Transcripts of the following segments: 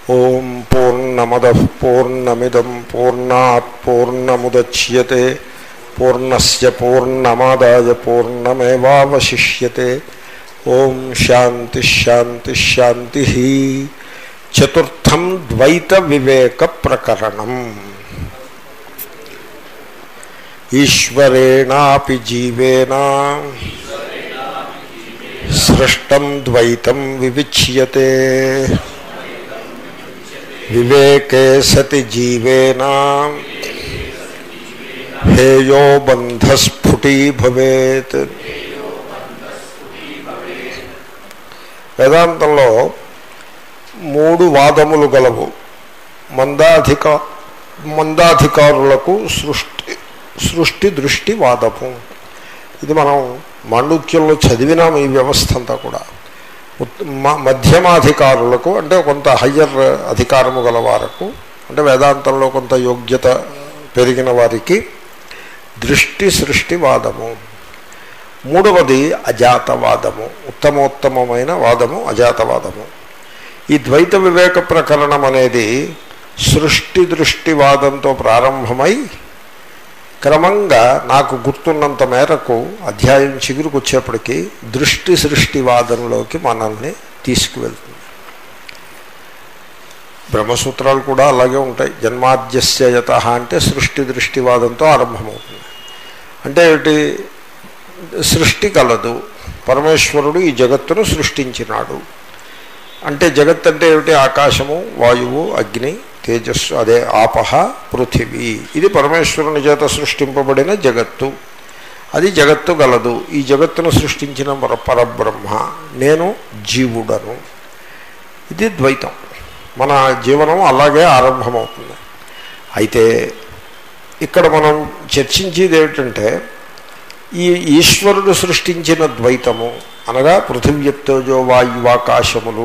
ఓం పూర్ణమద పూర్ణమిదం పూర్ణాత్ పూర్ణముద్యతే పూర్ణస్ పూర్ణమాదాయ పూర్ణమేవాశిష్యతే ఓం శాంతి శాంతి శాంతి చతుర్థం ద్వైత వివేక ప్రకరణం ఈశ్వరేణాపి జీవేనా సృష్టం ద్వైతం వివిచ్యతే వివేకే సతి జీవేనా హేయో బంధస్ఫుటీ భవేత్ వేదాంతంలో మూడు వాదములు గలవు మందాధిక మందాధికారులకు సృష్టి సృష్టి దృష్టి వాదము ఇది మనం మాండుక్యంలో చదివినాము ఈ వ్యవస్థ అంతా కూడా మధ్యమాధికారులకు అంటే కొంత హయ్యర్ అధికారము గల వారకు అంటే వేదాంతంలో కొంత యోగ్యత పెరిగిన వారికి దృష్టి సృష్టి వాదము మూడవది అజాతవాదము ఉత్తమోత్తమమైన వాదము అజాతవాదము ఈ ద్వైత వివేక ప్రకరణం అనేది సృష్టి దృష్టివాదంతో ప్రారంభమై క్రమంగా నాకు గుర్తున్నంత మేరకు అధ్యాయం చిగురుకు వచ్చేప్పటికీ దృష్టి సృష్టివాదంలోకి మనల్ని తీసుకువెళ్తుంది బ్రహ్మసూత్రాలు కూడా అలాగే ఉంటాయి జన్మాద్యస్యయత అంటే సృష్టి దృష్టివాదంతో ఆరంభమవుతుంది అంటే ఏమిటి సృష్టి కలదు పరమేశ్వరుడు ఈ జగత్తును సృష్టించినాడు అంటే జగత్ అంటే ఏమిటి ఆకాశము వాయువు అగ్ని తేజస్సు అదే ఆపహ పృథివీ ఇది పరమేశ్వరుని చేత సృష్టింపబడిన జగత్తు అది జగత్తు గలదు ఈ జగత్తును సృష్టించిన పరబ్రహ్మ నేను జీవుడను ఇది ద్వైతం మన జీవనం అలాగే ఆరంభమవుతుంది అయితే ఇక్కడ మనం చర్చించేది ఏమిటంటే ఈ ఈశ్వరుడు సృష్టించిన ద్వైతము అనగా పృథివ్యప్తోజో వాయువాకాశములు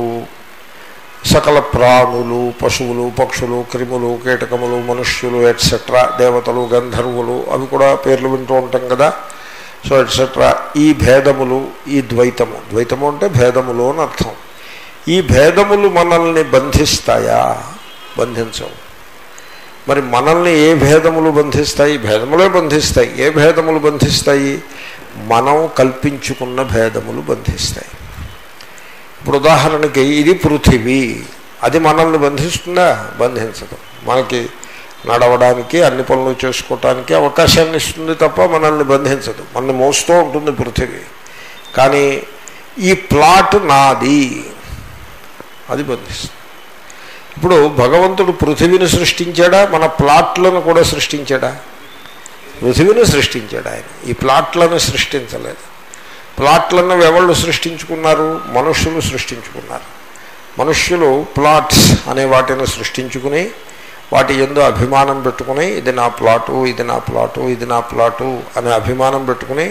సకల ప్రాణులు పశువులు పక్షులు క్రిములు కీటకములు మనుష్యులు ఎట్సెట్రా దేవతలు గంధర్వులు అవి కూడా పేర్లు వింటూ ఉంటాం కదా సో ఎట్సెట్రా ఈ భేదములు ఈ ద్వైతము ద్వైతము అంటే భేదములు అని అర్థం ఈ భేదములు మనల్ని బంధిస్తాయా బంధించవు మరి మనల్ని ఏ భేదములు బంధిస్తాయి భేదములే బంధిస్తాయి ఏ భేదములు బంధిస్తాయి మనం కల్పించుకున్న భేదములు బంధిస్తాయి ఇప్పుడు ఉదాహరణకి ఇది పృథివీ అది మనల్ని బంధిస్తుందా బంధించదు మనకి నడవడానికి అన్ని పనులు చేసుకోవటానికి అవకాశాన్ని ఇస్తుంది తప్ప మనల్ని బంధించదు మనల్ని మోస్తూ ఉంటుంది పృథివీ కానీ ఈ ప్లాట్ నాది అది బంధిస్తుంది ఇప్పుడు భగవంతుడు పృథివీని సృష్టించాడా మన ప్లాట్లను కూడా సృష్టించాడా పృథివీని సృష్టించాడు ఆయన ఈ ప్లాట్లను సృష్టించలేదు ప్లాట్లను ఎవళ్ళు సృష్టించుకున్నారు మనుష్యులు సృష్టించుకున్నారు మనుష్యులు ప్లాట్స్ అనే వాటిని సృష్టించుకుని వాటి ఎందు అభిమానం పెట్టుకుని ఇది నా ప్లాటు ఇది నా ప్లాటు ఇది నా ప్లాటు అనే అభిమానం పెట్టుకుని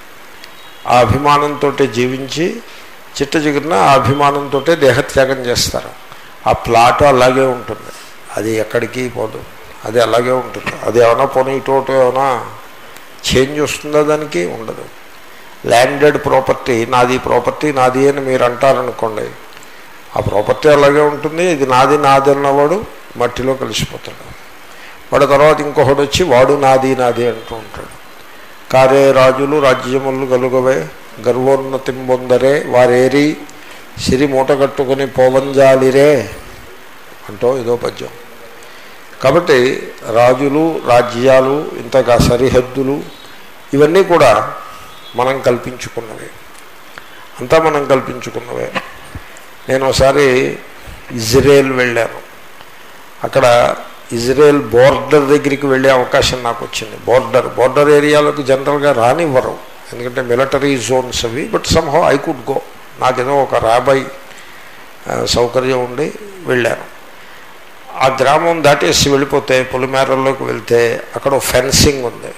ఆ అభిమానంతో జీవించి చిట్ట చిగురిన ఆ అభిమానంతో దేహత్యాగం చేస్తారు ఆ ప్లాట్ అలాగే ఉంటుంది అది ఎక్కడికి పోదు అది అలాగే ఉంటుంది అది ఏమైనా పోనీ ఇటు ఏమైనా చేంజ్ వస్తుందా దానికి ఉండదు ల్యాండెడ్ ప్రాపర్టీ నాది ప్రాపర్టీ నాది అని మీరు అంటారనుకోండి ఆ ప్రాపర్టీ అలాగే ఉంటుంది ఇది నాది నాది అన్నవాడు మట్టిలో కలిసిపోతాడు వాడు తర్వాత ఇంకొకటి వచ్చి వాడు నాది నాది అంటూ ఉంటాడు కారే రాజులు రాజ్యములు గలుగవే గర్వోన్నతి పొందరే వారేరి సిరి మూట కట్టుకుని పోవంజాలిరే అంటూ ఇదో పద్యం కాబట్టి రాజులు రాజ్యాలు ఇంతగా సరిహద్దులు ఇవన్నీ కూడా మనం కల్పించుకున్నవే అంతా మనం కల్పించుకున్నవే నేను ఒకసారి ఇజ్రాయెల్ వెళ్ళాను అక్కడ ఇజ్రాయెల్ బోర్డర్ దగ్గరికి వెళ్ళే అవకాశం నాకు వచ్చింది బోర్డర్ బోర్డర్ ఏరియాలకు జనరల్గా రానివ్వరు ఎందుకంటే మిలిటరీ జోన్స్ అవి but somehow I could go నాకేదో ఒక రాబాయ్ సౌకర్యం ఉండి వెళ్ళాను ఆ గ్రామం దాటేసి వెళ్ళిపోతే పొలిమేరల్లోకి వెళ్తే అక్కడ ఫెన్సింగ్ ఉంది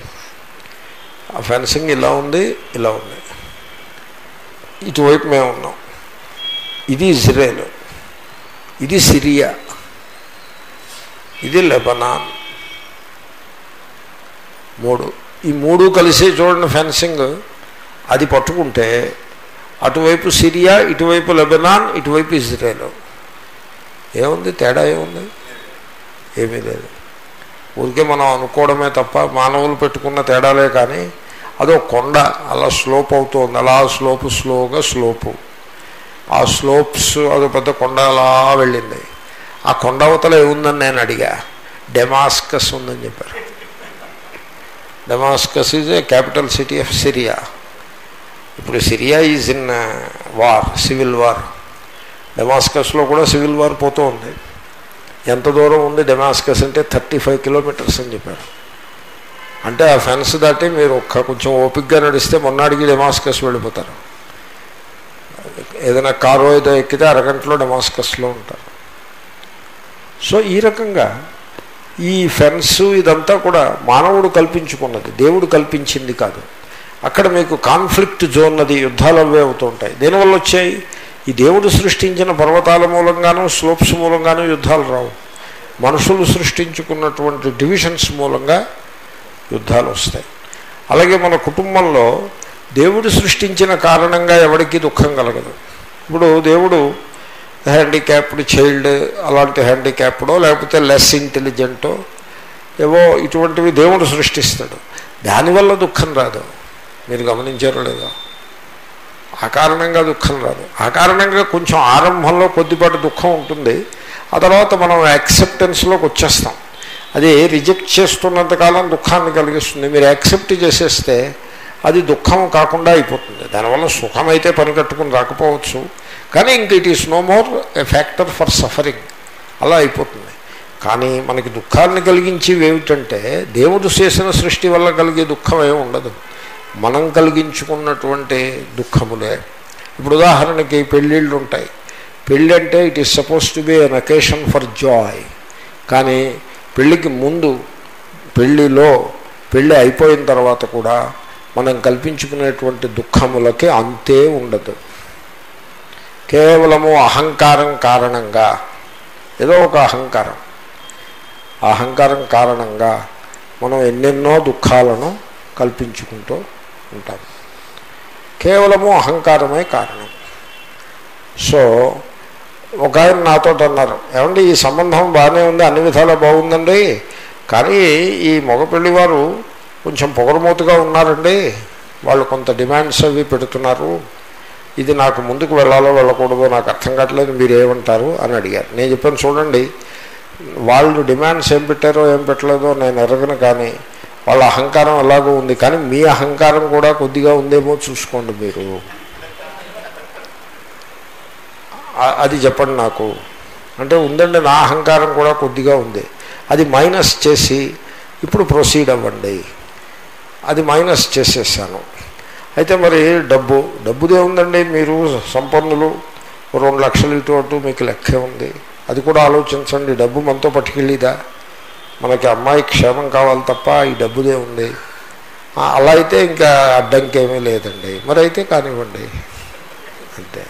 ఆ ఫెన్సింగ్ ఇలా ఉంది ఇలా ఉంది ఇటువైపు మేము ఉన్నాం ఇది ఇజ్రాయెల్ ఇది సిరియా ఇది లెబనాన్ మూడు ఈ మూడు కలిసి చూడండి ఫెన్సింగ్ అది పట్టుకుంటే అటువైపు సిరియా ఇటువైపు లెబనాన్ ఇటువైపు ఇజ్రాయెల్ ఏముంది తేడా ఏముంది ఏమీ లేదు ఊరికే మనం అనుకోవడమే తప్ప మానవులు పెట్టుకున్న తేడాలే కానీ అదో కొండ అలా స్లోప్ అవుతుంది అలా స్లోపు స్లోగా స్లోపు ఆ స్లోప్స్ అదో పెద్ద కొండ అలా వెళ్ళింది ఆ కొండ అవతల ఏముందని నేను అడిగా డెమాస్కస్ ఉందని చెప్పారు Damascus is a capital city of Syria ఇప్పుడు Syria is in war civil war డెమాస్కస్లో కూడా సివిల్ వార్ పోతూ ఉంది ఎంత దూరం ఉంది డెమాస్కస్ అంటే థర్టీ ఫైవ్ కిలోమీటర్స్ అని చెప్పారు అంటే ఆ ఫెన్స్ దాటి మీరు ఒక్క కొంచెం ఓపిక్గా నడిస్తే మొన్నాడికి డెమాస్కస్ వెళ్ళిపోతారు ఏదైనా కారు ఏదో ఎక్కితే అరగంటలో డెమాస్కస్లో ఉంటారు సో ఈ రకంగా ఈ ఫెన్స్ ఇదంతా కూడా మానవుడు కల్పించుకున్నది దేవుడు కల్పించింది కాదు అక్కడ మీకు కాన్ఫ్లిక్ట్ జోన్ అది యుద్ధాలు అవే అవుతూ ఉంటాయి దేనివల్ల వచ్చాయి ఈ దేవుడు సృష్టించిన పర్వతాల మూలంగాను స్లోప్స్ మూలంగాను యుద్ధాలు రావు మనుషులు సృష్టించుకున్నటువంటి డివిజన్స్ మూలంగా యుద్ధాలు వస్తాయి అలాగే మన కుటుంబంలో దేవుడు సృష్టించిన కారణంగా ఎవరికి దుఃఖం కలగదు ఇప్పుడు దేవుడు హ్యాండిక్యాప్డ్ చైల్డ్ అలాంటి హ్యాండిక్యాప్డో లేకపోతే లెస్ ఇంటెలిజెంటో ఏవో ఇటువంటివి దేవుడు సృష్టిస్తాడు దానివల్ల దుఃఖం రాదు మీరు గమనించారో లేదో ఆ కారణంగా దుఃఖం రాదు ఆ కారణంగా కొంచెం ఆరంభంలో కొద్దిపాటి దుఃఖం ఉంటుంది ఆ తర్వాత మనం యాక్సెప్టెన్స్లోకి వచ్చేస్తాం అది రిజెక్ట్ చేస్తున్నంతకాలం దుఃఖాన్ని కలిగిస్తుంది మీరు యాక్సెప్ట్ చేసేస్తే అది దుఃఖం కాకుండా అయిపోతుంది దానివల్ల సుఖమైతే పని కట్టుకుని రాకపోవచ్చు కానీ ఇంక it is no more a factor for suffering అలా అయిపోతుంది కానీ మనకి దుఃఖాన్ని కలిగించేవి ఏమిటంటే దేవుడు చేసిన సృష్టి వల్ల కలిగే దుఃఖం ఏమి ఉండదు మనం కలిగించుకున్నటువంటి దుఃఖములే ఇప్పుడు ఉదాహరణకి పెళ్ళిళ్ళు ఉంటాయి పెళ్ళి అంటే it is suppose to be an occasion for joy కానీ పెళ్ళికి ముందు పెళ్ళిలో పెళ్ళి అయిపోయిన తర్వాత కూడా మనం కల్పించుకునేటువంటి దుఃఖములకి అంతే ఉండదు కేవలము అహంకారం కారణంగా ఏదో ఒక అహంకారం ఆ అహంకారం కారణంగా మనం ఎన్నెన్నో దుఃఖాలను కల్పించుకుంటూ ఉంటాం కేవలము అహంకారమే కారణం సో ఒక ఆయన నాతో అన్నారు ఏమండి ఈ సంబంధం బాగానే ఉంది అన్ని విధాలా బాగుందండి కానీ ఈ మగపెళ్లి వారు కొంచెం పొగరమూతగా ఉన్నారండి వాళ్ళు కొంత డిమాండ్స్ అవి పెడుతున్నారు ఇది నాకు ముందుకు వెళ్ళాలో వెళ్ళకూడదో నాకు అర్థం కావట్లేదు మీరు ఏమంటారు అని అడిగారు నేను చెప్పాను చూడండి వాళ్ళు డిమాండ్స్ ఏం పెట్టారో ఏం పెట్టలేదో నేను ఎరగను కానీ వాళ్ళ అహంకారం ఎలాగో ఉంది కానీ మీ అహంకారం కూడా కొద్దిగా ఉందేమో చూసుకోండి మీరు అది చెప్పండి నాకు అంటే ఉందండి నా అహంకారం కూడా కొద్దిగా ఉంది అది మైనస్ చేసి ఇప్పుడు ప్రొసీడ్ అవ్వండి అది మైనస్ చేసేసాను అయితే మరి డబ్బు డబ్బుదే ఉందండి మీరు సంపన్నులు రెండు లక్షలు ఇటు అటు మీకు లెక్కే ఉంది అది కూడా ఆలోచించండి డబ్బు మనతో పట్టుకెళ్ళిదా మనకి అమ్మాయి క్షేమం కావాలి తప్ప ఈ డబ్బుదే ఉంది అలా అయితే ఇంకా అడ్డంకేమీ లేదండి మరి అయితే కానివ్వండి అంతే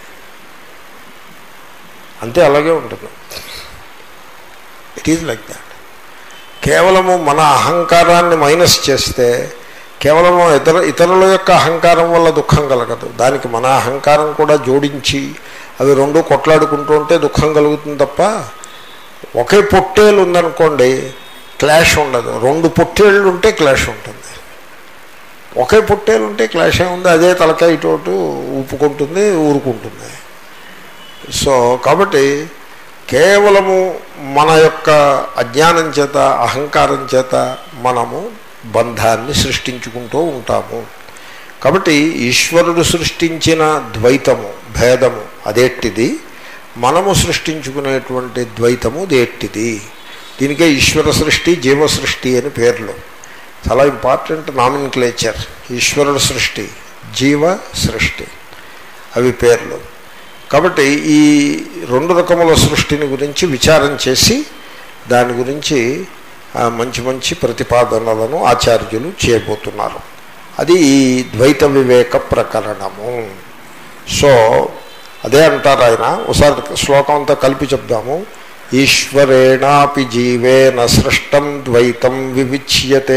అంతే అలాగే ఉంటుంది ఇట్ ఈజ్ లైక్ దాట్ కేవలము మన అహంకారాన్ని మైనస్ చేస్తే కేవలము ఇతర ఇతరుల యొక్క అహంకారం వల్ల దుఃఖం కలగదు దానికి మన అహంకారం కూడా జోడించి అవి రెండు కొట్లాడుకుంటూ ఉంటే దుఃఖం కలుగుతుంది తప్ప ఒకే పొట్టేలు ఉందనుకోండి క్లాష్ ఉండదు రెండు పొట్టేళ్ళు ఉంటే క్లాష్ ఉంటుంది ఒకే పొట్టేలు ఉంటే క్లాష్ ఏముంది అదే తలకాయ ఇటు ఊపుకుంటుంది ఊరుకుంటుంది సో కాబట్టి కేవలము మన యొక్క అజ్ఞానం చేత అహంకారం చేత మనము బంధాన్ని సృష్టించుకుంటూ ఉంటాము కాబట్టి ఈశ్వరుడు సృష్టించిన ద్వైతము భేదము అదేట్టిది మనము సృష్టించుకునేటువంటి ద్వైతము దేట్టిది దీనికే ఈశ్వర సృష్టి జీవ సృష్టి అని పేర్లు చాలా ఇంపార్టెంట్ నామిన్క్లేచర్ ఈశ్వరుడు సృష్టి జీవ సృష్టి అవి పేర్లు కాబట్టి ఈ రెండు రకముల సృష్టిని గురించి విచారం చేసి దాని గురించి మంచి మంచి ప్రతిపాదనలను ఆచార్యులు చేయబోతున్నారు అది ఈ ద్వైత వివేక ప్రకరణము సో అదే అంటారు ఆయన ఒకసారి శ్లోకం అంతా కలిపి చెప్దాము ఈశ్వరేణాపి జీవేన సృష్టం ద్వైతం వివిచ్యతే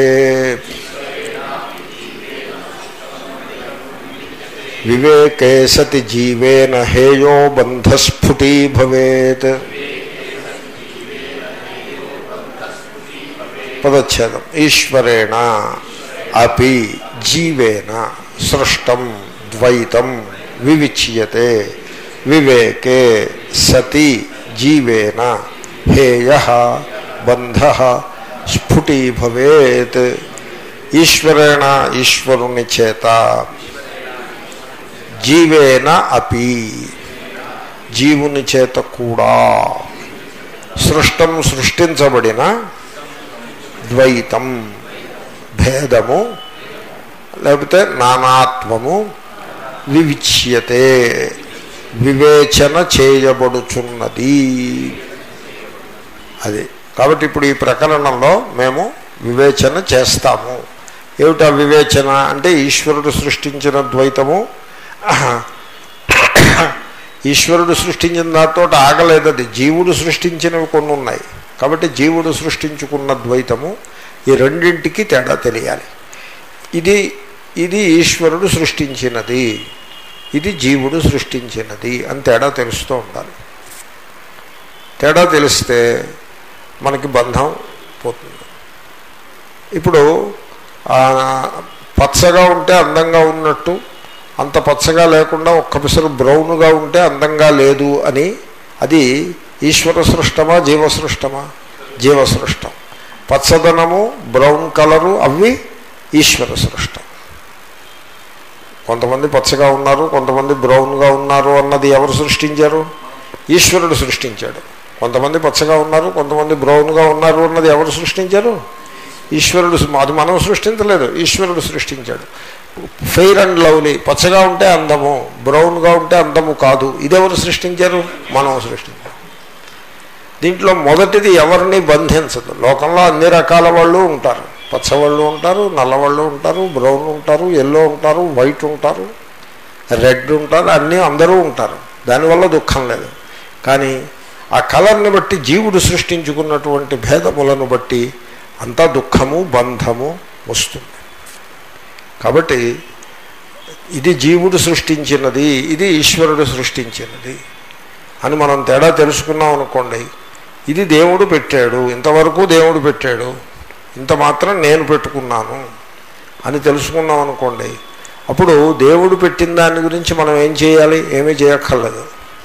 వివేకే సతి జీవేన హేయో బంధస్ఫుటీ భవేత్ పదచ్ఛేదం ఈశ్వరేణ అపి జీవేన సృష్టం ద్వైతం వివిచ్యతే వివేకే సతి జీవేన హేయ బంధ స్ఫుటీభవేత్ ఈశ్వరేణ ఈశ్వరుని చేత జీవేన అపి జీవుని చేత కూడా సృష్టం సృష్టించబడిన ద్వైతం భేదము లేకపోతే నానాత్వము వివిచ్యతే వివేచన చేయబడుచున్నది అది కాబట్టి ఇప్పుడు ఈ ప్రకరణంలో మేము వివేచన చేస్తాము ఏమిటా వివేచన అంటే ఈశ్వరుడు సృష్టించిన ద్వైతము ఈశ్వరుడు సృష్టించిన దాంతో ఆగలేదు అది జీవుడు సృష్టించినవి కొన్ని ఉన్నాయి కాబట్టి జీవుడు సృష్టించుకున్న ద్వైతము ఈ రెండింటికి తేడా తెలియాలి ఇది ఇది ఈశ్వరుడు సృష్టించినది ఇది జీవుడు సృష్టించినది అని తేడా తెలుస్తూ ఉండాలి తేడా తెలిస్తే మనకి బంధం పోతుంది ఇప్పుడు పచ్చగా ఉంటే అందంగా ఉన్నట్టు అంత పచ్చగా లేకుండా ఒక్క పిసరు బ్రౌన్గా ఉంటే అందంగా లేదు అని అది ఈశ్వర సృష్టమా జీవ సృష్టమా జీవ సృష్టం పచ్చదనము బ్రౌన్ కలరు అవి ఈశ్వర సృష్టం కొంతమంది పచ్చగా ఉన్నారు కొంతమంది బ్రౌన్గా ఉన్నారు అన్నది ఎవరు సృష్టించారు ఈశ్వరుడు సృష్టించాడు కొంతమంది పచ్చగా ఉన్నారు కొంతమంది బ్రౌన్గా ఉన్నారు అన్నది ఎవరు సృష్టించారు ఈశ్వరుడు అది మనం సృష్టించలేదు ఈశ్వరుడు సృష్టించాడు ఫెయిర్ అండ్ లవ్లీ పచ్చగా ఉంటే అందము బ్రౌన్గా ఉంటే అందము కాదు ఇదెవరు సృష్టించారు మనం సృష్టించాం దీంట్లో మొదటిది ఎవరిని బంధించదు లోకంలో అన్ని రకాల వాళ్ళు ఉంటారు పచ్చవాళ్ళు ఉంటారు నల్లవాళ్ళు ఉంటారు బ్రౌన్ ఉంటారు ఎల్లో ఉంటారు వైట్ ఉంటారు రెడ్ ఉంటారు అన్నీ అందరూ ఉంటారు దానివల్ల దుఃఖం లేదు కానీ ఆ కలర్ని బట్టి జీవుడు సృష్టించుకున్నటువంటి భేదములను బట్టి అంతా దుఃఖము బంధము వస్తుంది కాబట్టి ఇది జీవుడు సృష్టించినది ఇది ఈశ్వరుడు సృష్టించినది అని మనం తేడా తెలుసుకున్నాం అనుకోండి ఇది దేవుడు పెట్టాడు ఇంతవరకు దేవుడు పెట్టాడు ఇంత మాత్రం నేను పెట్టుకున్నాను అని తెలుసుకున్నాం అనుకోండి అప్పుడు దేవుడు పెట్టిన దాని గురించి మనం ఏం చేయాలి ఏమీ చేయక్కర్లేదు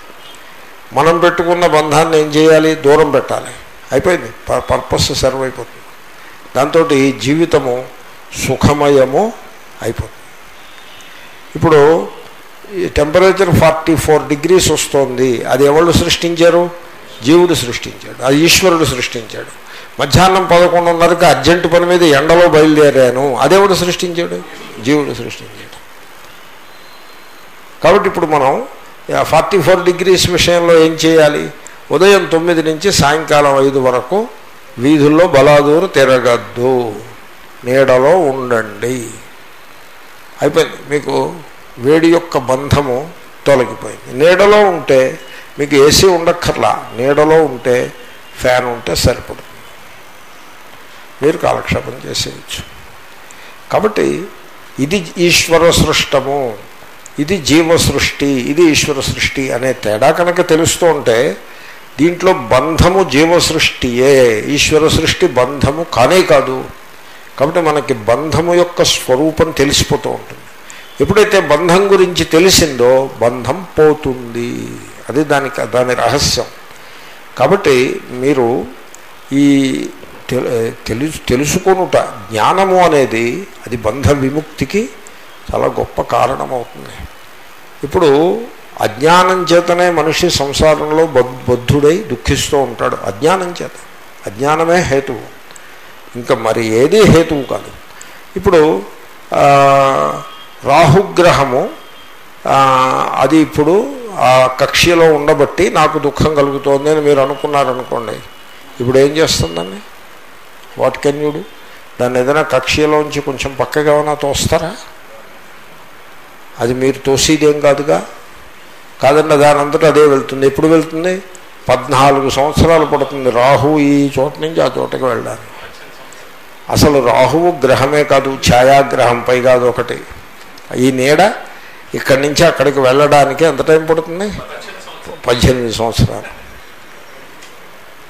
మనం పెట్టుకున్న బంధాన్ని ఏం చేయాలి దూరం పెట్టాలి అయిపోయింది పర్పస్ సర్వ్ అయిపోతుంది దాంతో జీవితము సుఖమయము అయిపోతుంది ఇప్పుడు ఈ టెంపరేచర్ ఫార్టీ ఫోర్ డిగ్రీస్ వస్తుంది అది ఎవరు సృష్టించారు జీవుడు సృష్టించాడు అది ఈశ్వరుడు సృష్టించాడు మధ్యాహ్నం పదకొండున్నరకి అర్జెంటు పని మీద ఎండలో బయలుదేరాను అదేవుడు సృష్టించాడు జీవుడు సృష్టించాడు కాబట్టి ఇప్పుడు మనం ఫార్టీ ఫోర్ డిగ్రీస్ విషయంలో ఏం చేయాలి ఉదయం తొమ్మిది నుంచి సాయంకాలం ఐదు వరకు వీధుల్లో బలాదూరు తిరగద్దు నీడలో ఉండండి అయిపోయింది మీకు వేడి యొక్క బంధము తొలగిపోయింది నీడలో ఉంటే మీకు ఏసీ ఉండక్కర్లా నీడలో ఉంటే ఫ్యాన్ ఉంటే సరిపడుతుంది మీరు కాలక్షేపం చేసేయచ్చు కాబట్టి ఇది ఈశ్వర సృష్టము ఇది జీవ సృష్టి ఇది ఈశ్వర సృష్టి అనే తేడా కనుక తెలుస్తూ ఉంటే దీంట్లో బంధము జీవ సృష్టియే ఈశ్వర సృష్టి బంధము కానే కాదు కాబట్టి మనకి బంధము యొక్క స్వరూపం తెలిసిపోతూ ఉంటుంది ఎప్పుడైతే బంధం గురించి తెలిసిందో బంధం పోతుంది అది దానికి దాని రహస్యం కాబట్టి మీరు ఈ తెలుసు తెలుసుకొనుట జ్ఞానము అనేది అది బంధ విముక్తికి చాలా గొప్ప కారణమవుతుంది ఇప్పుడు అజ్ఞానం చేతనే మనిషి సంసారంలో బద్ధుడై దుఃఖిస్తూ ఉంటాడు అజ్ఞానం చేత అజ్ఞానమే హేతువు ఇంకా మరి ఏదీ హేతువు కాదు ఇప్పుడు రాహుగ్రహము అది ఇప్పుడు ఆ కక్ష్యలో ఉండబట్టి నాకు దుఃఖం కలుగుతోంది అని మీరు అనుకున్నారనుకోండి ఇప్పుడు ఏం చేస్తుందండి వాట్ కెన్ యూడు దాన్ని ఏదైనా కక్ష్యలోంచి కొంచెం పక్కగా ఏమైనా తోస్తారా అది మీరు తోసేదేం కాదుగా కాదండి దాని అంతటా అదే వెళ్తుంది ఎప్పుడు వెళ్తుంది పద్నాలుగు సంవత్సరాలు పడుతుంది రాహు ఈ చోట నుంచి ఆ చోటకి వెళ్ళడానికి అసలు రాహువు గ్రహమే కాదు ఛాయాగ్రహం పైగా ఒకటి ఈ నీడ ఇక్కడి నుంచి అక్కడికి వెళ్ళడానికి ఎంత టైం పడుతుంది పద్దెనిమిది సంవత్సరాలు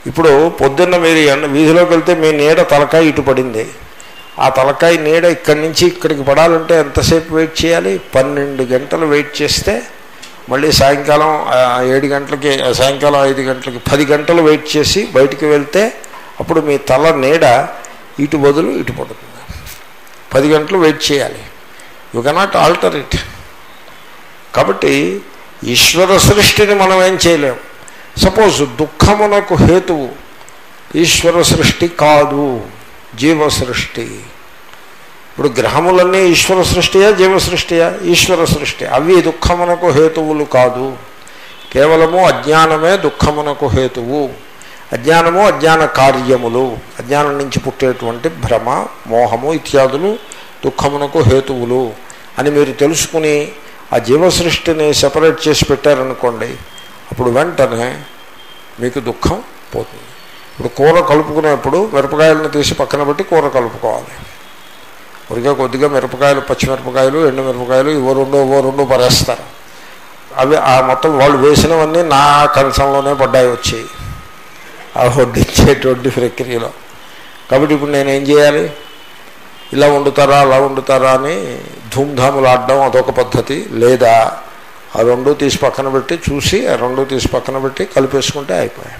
ఇప్పుడు పొద్దున్న మీరు ఎండ వీధిలోకి వెళ్తే మీ నీడ తలకాయ ఇటు పడింది ఆ తలకాయ నీడ ఇక్కడి నుంచి ఇక్కడికి పడాలంటే ఎంతసేపు వెయిట్ చేయాలి పన్నెండు గంటలు వెయిట్ చేస్తే మళ్ళీ సాయంకాలం ఆ, ఏడు గంటలకి ఆ, సాయంకాలం ఐదు గంటలకి పది గంటలు వెయిట్ చేసి బయటికి వెళ్తే అప్పుడు మీ తల నీడ ఇటు బదులు ఇటు పడుతుంది పది గంటలు వెయిట్ చేయాలి యు కెనాట్ ఆల్టర్ ఇట్ కాబట్టి ఈశ్వర సృష్టిని మనం ఏం చేయలేం సపోజ్ దుఃఖమునకు హేతువు ఈశ్వర సృష్టి కాదు జీవ సృష్టి ఇప్పుడు గ్రహములన్నీ ఈశ్వర సృష్టియా జీవ సృష్టియా ఈశ్వర సృష్టి అవి దుఃఖమునకు హేతువులు కాదు కేవలము అజ్ఞానమే దుఃఖమునకు హేతువు అజ్ఞానము అజ్ఞాన కార్యములు అజ్ఞానం నుంచి పుట్టేటువంటి భ్రమ మోహము ఇత్యాదులు దుఃఖమునకు హేతువులు అని మీరు తెలుసుకుని ఆ జీవ సృష్టిని సెపరేట్ చేసి పెట్టారనుకోండి అప్పుడు వెంటనే మీకు దుఃఖం పోతుంది ఇప్పుడు కూర కలుపుకునేప్పుడు మిరపకాయలను తీసి పక్కన పెట్టి కూర కలుపుకోవాలి ఉరిగా కొద్దిగా మిరపకాయలు పచ్చిమిరపకాయలు ఎండు మిరపకాయలు ఇవో రెండు ఇవో రెండు పరేస్తారు అవి ఆ మొత్తం వాళ్ళు వేసినవన్నీ నా కంచంలోనే పడ్డాయి వచ్చాయి ఆ వడ్డించేటువంటి ప్రక్రియలో కాబట్టి ఇప్పుడు నేనేం చేయాలి ఇలా వండుతారా అలా వండుతారా అని ధూమ్ధాములు ఆడడం అదొక పద్ధతి లేదా ఆ రెండు తీసి పక్కన పెట్టి చూసి ఆ రెండు తీసి పక్కన పెట్టి కలిపేసుకుంటే అయిపోయాయి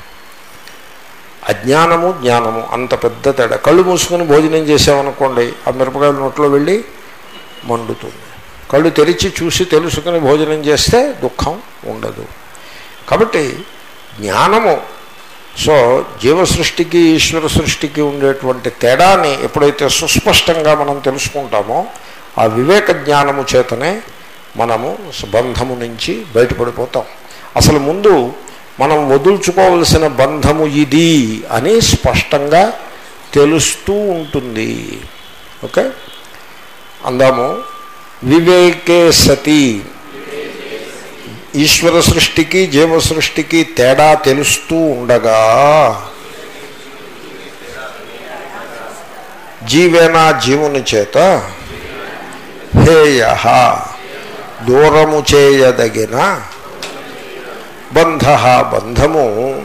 అజ్ఞానము జ్ఞానము అంత పెద్ద తేడా కళ్ళు మూసుకొని భోజనం చేసామనుకోండి ఆ మిరపకాయలు నోట్లో వెళ్ళి మండుతుంది కళ్ళు తెరిచి చూసి తెలుసుకుని భోజనం చేస్తే దుఃఖం ఉండదు కాబట్టి జ్ఞానము సో జీవ సృష్టికి ఈశ్వర సృష్టికి ఉండేటువంటి తేడాని ఎప్పుడైతే సుస్పష్టంగా మనం తెలుసుకుంటామో ఆ వివేక జ్ఞానము చేతనే మనము బంధము నుంచి బయటపడిపోతాం అసలు ముందు మనం వదుల్చుకోవలసిన బంధము ఇది అని స్పష్టంగా తెలుస్తూ ఉంటుంది ఓకే అందాము వివేకే సతి ఈశ్వర సృష్టికి జీవ సృష్టికి తేడా తెలుస్తూ ఉండగా జీవేనా జీవుని చేత హేయ దూరము చేయదగిన బంధ బంధము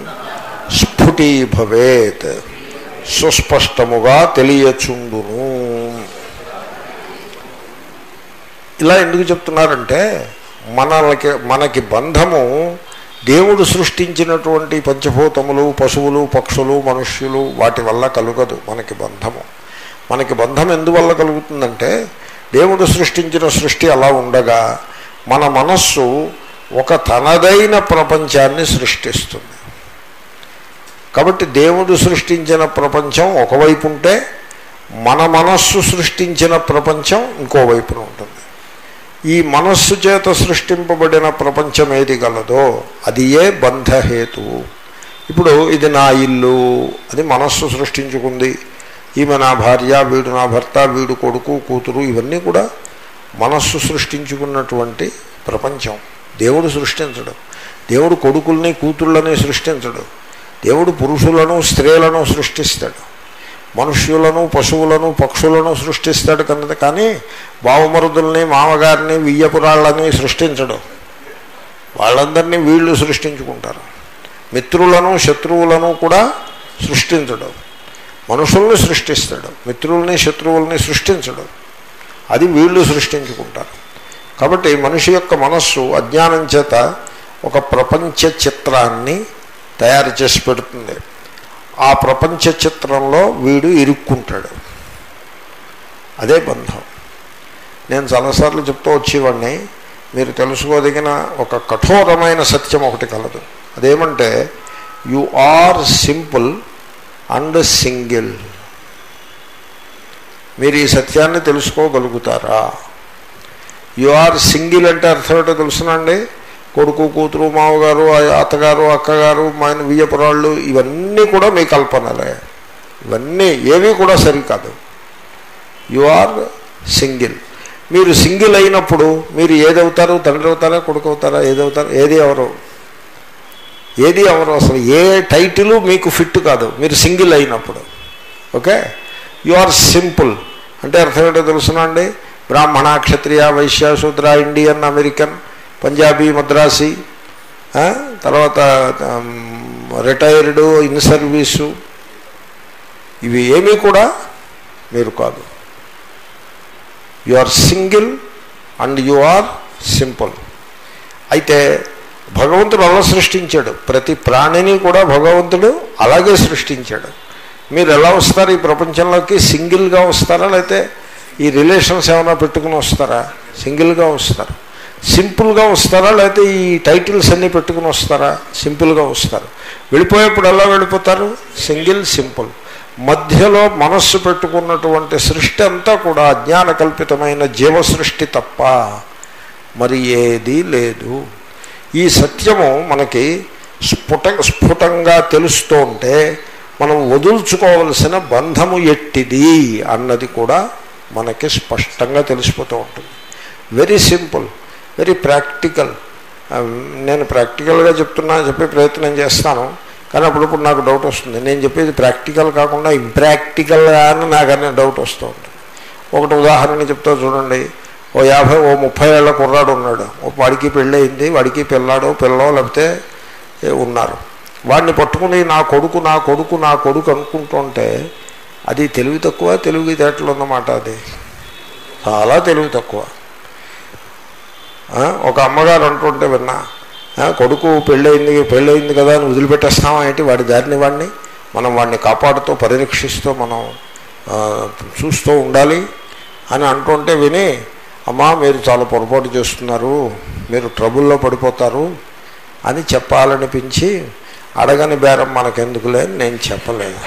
స్ఫుటీభవేత్ సుస్పష్టముగా తెలియచుండును ఇలా ఎందుకు చెప్తున్నారంటే మనకి మనకి బంధము దేవుడు సృష్టించినటువంటి పంచభూతములు పశువులు పక్షులు మనుష్యులు వాటి వల్ల కలుగదు మనకి బంధము మనకి బంధం ఎందువల్ల కలుగుతుందంటే దేవుడు సృష్టించిన సృష్టి అలా ఉండగా మన మనస్సు ఒక తనదైన ప్రపంచాన్ని సృష్టిస్తుంది కాబట్టి దేవుడు సృష్టించిన ప్రపంచం ఒకవైపు ఉంటే మన మనస్సు సృష్టించిన ప్రపంచం ఇంకోవైపున ఉంటుంది ఈ మనస్సు చేత సృష్టింపబడిన ప్రపంచం ఏది గలదో అది ఏ బంధహేతువు ఇప్పుడు ఇది నా ఇల్లు అది మనస్సు సృష్టించుకుంది ఈమె నా భార్య వీడు నా భర్త వీడు కొడుకు కూతురు ఇవన్నీ కూడా మనస్సు సృష్టించుకున్నటువంటి ప్రపంచం దేవుడు సృష్టించడు దేవుడు కొడుకుల్ని కూతుళ్ళని సృష్టించడు దేవుడు పురుషులను స్త్రీలను సృష్టిస్తాడు మనుష్యులను పశువులను పక్షులను సృష్టిస్తాడు కన్నది కానీ బావమరుదుల్ని మామగారిని వియ్యపురాళ్ళని సృష్టించడు వాళ్ళందరినీ వీళ్ళు సృష్టించుకుంటారు మిత్రులను శత్రువులను కూడా సృష్టించడు మనుషుల్ని సృష్టిస్తాడు మిత్రుల్ని శత్రువుల్ని సృష్టించడు అది వీళ్ళు సృష్టించుకుంటారు కాబట్టి మనిషి యొక్క మనస్సు అజ్ఞానం చేత ఒక ప్రపంచ చిత్రాన్ని తయారు చేసి పెడుతుంది ఆ ప్రపంచ చిత్రంలో వీడు ఇరుక్కుంటాడు అదే బంధం నేను చాలాసార్లు చెప్తూ వచ్చేవాడిని మీరు తెలుసుకోదగిన ఒక కఠోరమైన సత్యం ఒకటి కలదు అదేమంటే you are simple and single మీరు ఈ సత్యాన్ని తెలుసుకోగలుగుతారా యు ఆర్ సింగిల్ అంటే అర్థం ఏంటో తెలుసునండి కొడుకు కూతురు మామగారు అత్తగారు అక్కగారు మన వియ్యపురాళ్ళు ఇవన్నీ కూడా మీ కల్పనలే ఇవన్నీ ఏవి కూడా సరికాదు యు ఆర్ సింగిల్ మీరు సింగిల్ అయినప్పుడు మీరు ఏదవుతారు తండ్రి అవుతారా కొడుకు అవుతారా ఏదవుతారు ఏది ఎవరు ఏది ఎవరు అసలు ఏ టైటిల్ మీకు ఫిట్ కాదు మీరు సింగిల్ అయినప్పుడు ఓకే యు ఆర్ సింపుల్ అంటే అర్థం ఏంటో తెలుసునండి బ్రాహ్మణ క్షత్రియ వైశ్య శూద్ర ఇండియన్ అమెరికన్ పంజాబీ మద్రాసీ తర్వాత రిటైర్డ్ ఇన్ సర్వీసు ఇవి ఏమీ కూడా మీరు కాదు you are single and you are simple అయితే భగవంతుడు అలా సృష్టించాడు ప్రతి ప్రాణిని కూడా భగవంతుడు అలాగే సృష్టించాడు మీరు ఎలా వస్తారు ఈ ప్రపంచంలోకి సింగిల్గా వస్తారా లేకపోతే ఈ రిలేషన్స్ ఏమైనా పెట్టుకుని వస్తారా సింగిల్గా వస్తారు సింపుల్గా వస్తారా లేకపోతే ఈ టైటిల్స్ అన్నీ పెట్టుకుని వస్తారా సింపుల్గా వస్తారు వెళ్ళిపోయేప్పుడు ఎలా వెళ్ళిపోతారు సింగిల్ సింపుల్ మధ్యలో మనస్సు పెట్టుకున్నటువంటి సృష్టి అంతా కూడా అజ్ఞాన కల్పితమైన జీవ సృష్టి తప్ప మరి ఏదీ లేదు ఈ సత్యము మనకి స్ఫుట స్ఫుటంగా తెలుస్తూ ఉంటే మనం వదుల్చుకోవలసిన బంధము ఎట్టిది అన్నది కూడా మనకి స్పష్టంగా తెలిసిపోతూ ఉంటుంది వెరీ సింపుల్ వెరీ ప్రాక్టికల్ నేను ప్రాక్టికల్గా చెప్తున్నా చెప్పే ప్రయత్నం చేస్తాను కానీ అప్పుడప్పుడు నాకు డౌట్ వస్తుంది నేను చెప్పేది ప్రాక్టికల్ కాకుండా ఇంప్రాక్టికల్ అని నాకు అనే డౌట్ వస్తూ ఉంటుంది ఒకటి ఉదాహరణ చెప్తా చూడండి ఓ యాభై ఓ ముప్పై ఏళ్ళ కుర్రాడు ఉన్నాడు ఓ వాడికి పెళ్ళయింది వాడికి పిల్లాడో పిల్లో లేకపోతే ఉన్నారు వాడిని పట్టుకుని నా కొడుకు నా కొడుకు నా కొడుకు అనుకుంటుంటే అది తెలివి తక్కువ తెలివితేటలు ఉన్నమాట అది చాలా తెలివి తక్కువ ఒక అమ్మగారు అంటుంటే విన్నా కొడుకు పెళ్ళయింది పెళ్ళయింది కదా అని వదిలిపెట్టేస్తామా ఏంటి వాడి దారిని వాడిని మనం వాడిని కాపాడుతూ పరిరక్షిస్తూ మనం చూస్తూ ఉండాలి అని అంటుంటే విని అమ్మా మీరు చాలా పొరపాటు చేస్తున్నారు మీరు ట్రబుల్లో పడిపోతారు అని చెప్పాలనిపించి అడగని బేరం మనకెందుకులే అని నేను చెప్పలేదు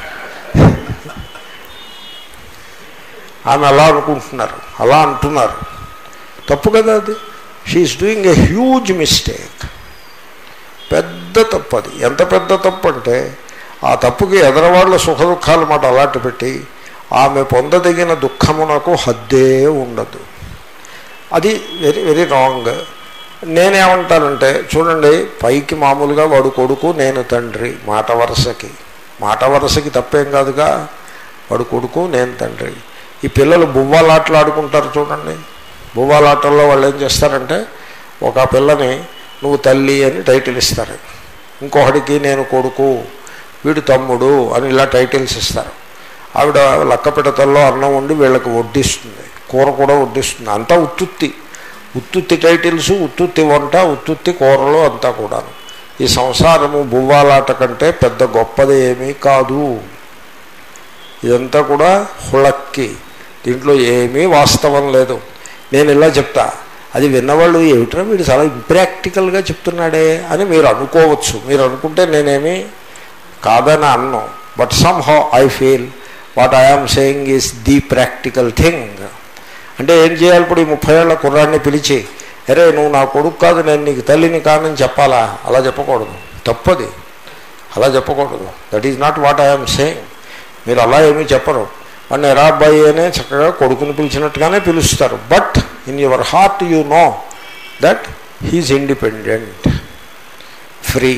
ఆమె అలా అనుకుంటున్నారు అలా అంటున్నారు తప్పు కదా అది she is doing a huge mistake పెద్ద తప్పు అది ఎంత పెద్ద తప్పు అంటే ఆ తప్పుకి ఎదరవాళ్ళ సుఖ దుఃఖాలు మాట అలాంటి పెట్టి ఆమె పొందదగిన దుఃఖమునకు హద్దే ఉండదు అది వెరీ వెరీ రాంగ్ నేనేమంటానంటే చూడండి పైకి మామూలుగా వాడు కొడుకు నేను తండ్రి మాట వరుసకి మాట వరుసకి తప్పేం కాదుగా వాడు కొడుకు నేను తండ్రి ఈ పిల్లలు బువ్వాలాటలు ఆడుకుంటారు చూడండి బువ్వాలాటల్లో వాళ్ళు ఏం చేస్తారంటే ఒక పిల్లని నువ్వు తల్లి అని టైటిల్ ఇస్తారు ఇంకొకడికి నేను కొడుకు వీడు తమ్ముడు అని ఇలా టైటిల్స్ ఇస్తారు ఆవిడ లక్క పిడతల్లో అన్నం ఉండి వీళ్ళకి వడ్డిస్తుంది కూర కూడా వడ్డిస్తుంది అంతా ఉత్తుత్తి ఉత్తుత్తి టైటిల్స్ ఉత్తుత్తి వంట ఉత్తుత్తి కూరలు అంతా కూడాను ఈ సంసారము బువ్వాలాట కంటే పెద్ద గొప్పది ఏమీ కాదు ఇదంతా కూడా హుళక్కి దీంట్లో ఏమీ వాస్తవం లేదు నేను ఇలా చెప్తా అది విన్నవాళ్ళు ఏమిట్రా వీడు చాలా ఇంప్రాక్టికల్గా చెప్తున్నాడే అని మీరు అనుకోవచ్చు మీరు అనుకుంటే నేనేమి కాదని అన్ను but somehow I feel what I am saying is the practical thing అంటే ఏం చేయాలి ఇప్పుడు ఈ ముప్పై ఏళ్ళ కుర్రాడిని పిలిచి అరే నువ్వు నా కొడుకు కాదు నేను నీకు తల్లిని కానని చెప్పాలా అలా చెప్పకూడదు తప్పది అలా చెప్పకూడదు that is not what I'm saying మీరు అలా ఏమీ చెప్పరు వాడిని ఎరా అబ్బాయి అనే చక్కగా కొడుకుని పిలిచినట్టుగానే పిలుస్తారు but in your heart you know that he's independent free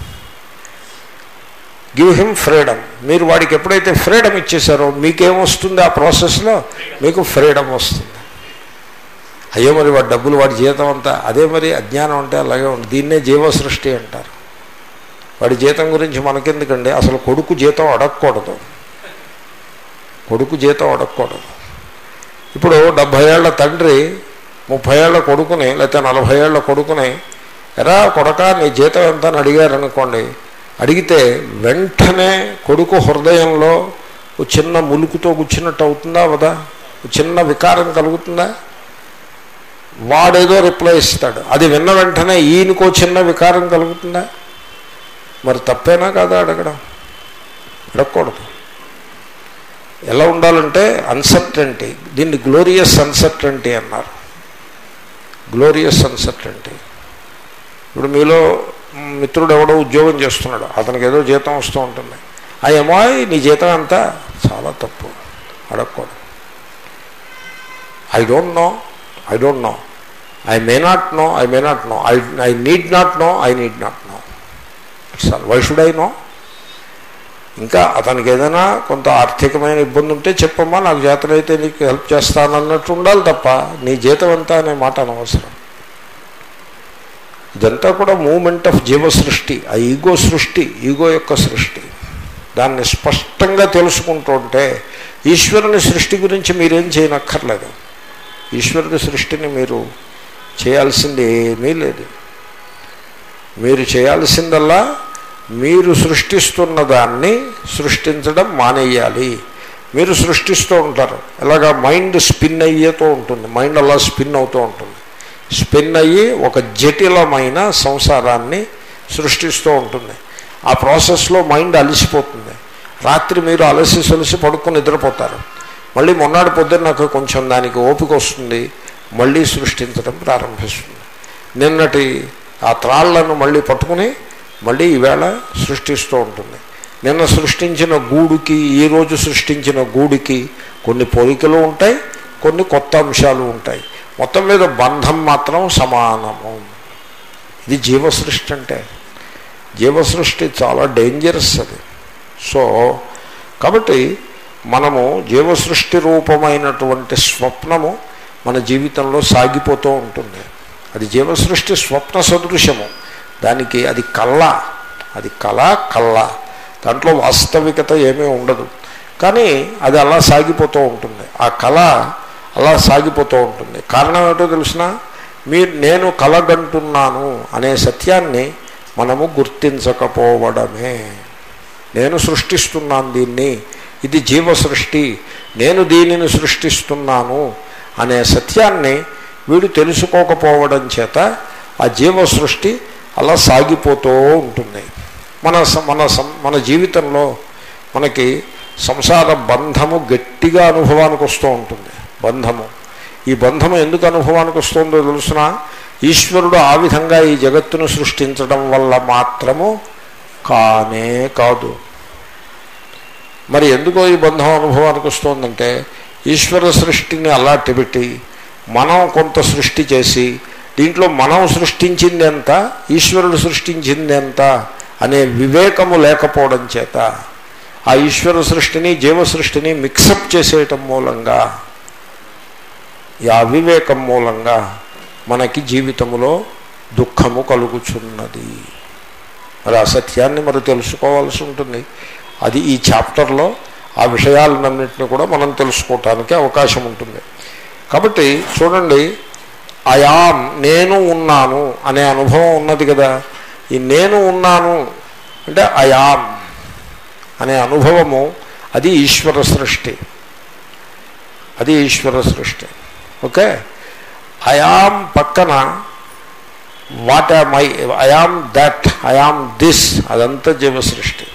give him freedom మీరు వాడికి ఎప్పుడైతే ఫ్రీడమ్ ఇచ్చేసారో మీకేమొస్తుంది ఆ ప్రాసెస్లో మీకు ఫ్రీడమ్ వస్తుంది అయ్యో మరి వాడి డబ్బులు వాడి జీతం అంతా అదే మరి అజ్ఞానం అంటే అలాగే ఉంది దీన్నే జీవ సృష్టి అంటారు వాడి జీతం గురించి మనకెందుకండి అసలు కొడుకు జీతం అడగకూడదు కొడుకు జీతం అడగకూడదు ఇప్పుడు డెబ్భై ఏళ్ల తండ్రి ముప్పై ఏళ్ల కొడుకుని లేకపోతే నలభై ఏళ్ల కొడుకుని ఎరా కొడక నీ జీతం ఎంత అని అడిగారు అనుకోండి అడిగితే వెంటనే కొడుకు హృదయంలో ఒక చిన్న ములుకుతో కూర్చున్నట్టు అవుతుందా అవదా చిన్న వికారం కలుగుతుందా వాడేదో రిప్లై ఇస్తాడు అది విన్న వెంటనే ఈయనకో చిన్న వికారం కలుగుతుందా మరి తప్పేనా కాదా అడగడం అడగకూడదు ఎలా ఉండాలంటే అన్సర్టంటీ దీన్ని గ్లోరియస్ అన్సర్టంటీ అన్నారు గ్లోరియస్ అన్సర్టంటీ ఇప్పుడు మీలో మిత్రుడు ఎవడో ఉద్యోగం చేస్తున్నాడు అతనికి ఏదో జీతం వస్తూ ఉంటుంది ఆ ఏమాయ్ నీ జీతం అంతా చాలా తప్పు అడగకూడదు I don't know I don't know I may not know I may not know I I need not know I need not know it's all why should I know ఇంకా అతనికి ఏదైనా కొంత ఆర్థికమైన ఇబ్బంది ఉంటే చెప్పమ్మా నాకు చేతనైతే నీకు హెల్ప్ చేస్తానన్నట్టు ఉండాలి తప్ప నీ జీతం ఎంత అనే మాట అనవసరం ఇదంతా కూడా మూమెంట్ ఆఫ్ జీవ సృష్టి ఆ ఈగో సృష్టి ఈగో యొక్క సృష్టి దాన్ని స్పష్టంగా తెలుసుకుంటుంటే ఈశ్వరుని సృష్టి గురించి మీరేం చేయనక్కర్లేదు ఈశ్వరుని సృష్టిని మీరు చేయాల్సింది ఏమీ లేదు మీరు చేయాల్సిందల్లా మీరు సృష్టిస్తున్న దాన్ని సృష్టించడం మానేయాలి మీరు సృష్టిస్తూ ఉంటారు ఎలాగా మైండ్ స్పిన్ అయ్యేతో ఉంటుంది మైండ్ అలా స్పిన్ అవుతూ ఉంటుంది స్పిన్ అయ్యి ఒక జటిలమైన సంసారాన్ని సృష్టిస్తూ ఉంటుంది ఆ ప్రాసెస్లో మైండ్ అలసిపోతుంది రాత్రి మీరు అలసి సొలిసి పడుకొని నిద్రపోతారు మళ్ళీ మొన్నటి పొద్దున్న నాకు కొంచెం దానికి ఓపిక వస్తుంది మళ్ళీ సృష్టించడం ప్రారంభిస్తుంది నిన్నటి ఆ త్రాళ్లను మళ్ళీ పట్టుకుని మళ్ళీ ఈవేళ సృష్టిస్తూ ఉంటుంది నిన్న సృష్టించిన గూడుకి ఈరోజు సృష్టించిన గూడికి కొన్ని పోలికలు ఉంటాయి కొన్ని కొత్త అంశాలు ఉంటాయి మొత్తం మీద బంధం మాత్రం సమానము ఇది జీవసృష్టి అంటే జీవసృష్టి చాలా డేంజరస్ అది సో కాబట్టి మనము జీవసృష్టి రూపమైనటువంటి స్వప్నము మన జీవితంలో సాగిపోతూ ఉంటుంది అది జీవసృష్టి స్వప్న సదృశ్యము దానికి అది కళ్ళ అది కళ కళ్ళ దాంట్లో వాస్తవికత ఏమీ ఉండదు కానీ అది అలా సాగిపోతూ ఉంటుంది ఆ కళ అలా సాగిపోతూ ఉంటుంది కారణం ఏమిటో తెలిసిన మీరు నేను కలగంటున్నాను అనే సత్యాన్ని మనము గుర్తించకపోవడమే నేను సృష్టిస్తున్నాను దీన్ని ఇది జీవ సృష్టి నేను దీనిని సృష్టిస్తున్నాను అనే సత్యాన్ని వీడు తెలుసుకోకపోవడం చేత ఆ జీవ సృష్టి అలా సాగిపోతూ ఉంటుంది మన స- మన సం- మన జీవితంలో మనకి సంసార బంధము గట్టిగా అనుభవానికి వస్తూ ఉంటుంది బంధము ఈ బంధము ఎందుకు అనుభవానికి వస్తుందో తెలుసిన ఈశ్వరుడు ఆ విధంగా ఈ జగత్తును సృష్టించడం వల్ల మాత్రము కానే కాదు మరి ఎందుకో ఈ బంధం అనుభవానికి వస్తుందంటే ఈశ్వర సృష్టిని అలాంటి పెట్టి మనం కొంత సృష్టి చేసి దీంట్లో మనం సృష్టించింది ఎంత ఈశ్వరుడు సృష్టించింది ఎంత అనే వివేకము లేకపోవడం చేత ఆ ఈశ్వర సృష్టిని జీవ సృష్టిని మిక్సప్ చేసేయటం మూలంగా ఈ అవివేకం మూలంగా మనకి జీవితములో దుఃఖము కలుగుచున్నది మరి ఆ సత్యాన్ని మరి తెలుసుకోవాల్సి ఉంటుంది అది ఈ చాప్టర్లో ఆ విషయాలన్నింటినీ కూడా మనం తెలుసుకోవటానికి అవకాశం ఉంటుంది కాబట్టి చూడండి అయాం నేను ఉన్నాను అనే అనుభవం ఉన్నది కదా ఈ నేను ఉన్నాను అంటే అయాం అనే అనుభవము అది ఈశ్వర సృష్టి అది ఈశ్వర సృష్టి ఓకే అయాం పక్కన what my I am that I am this అదంతా జీవ సృష్టి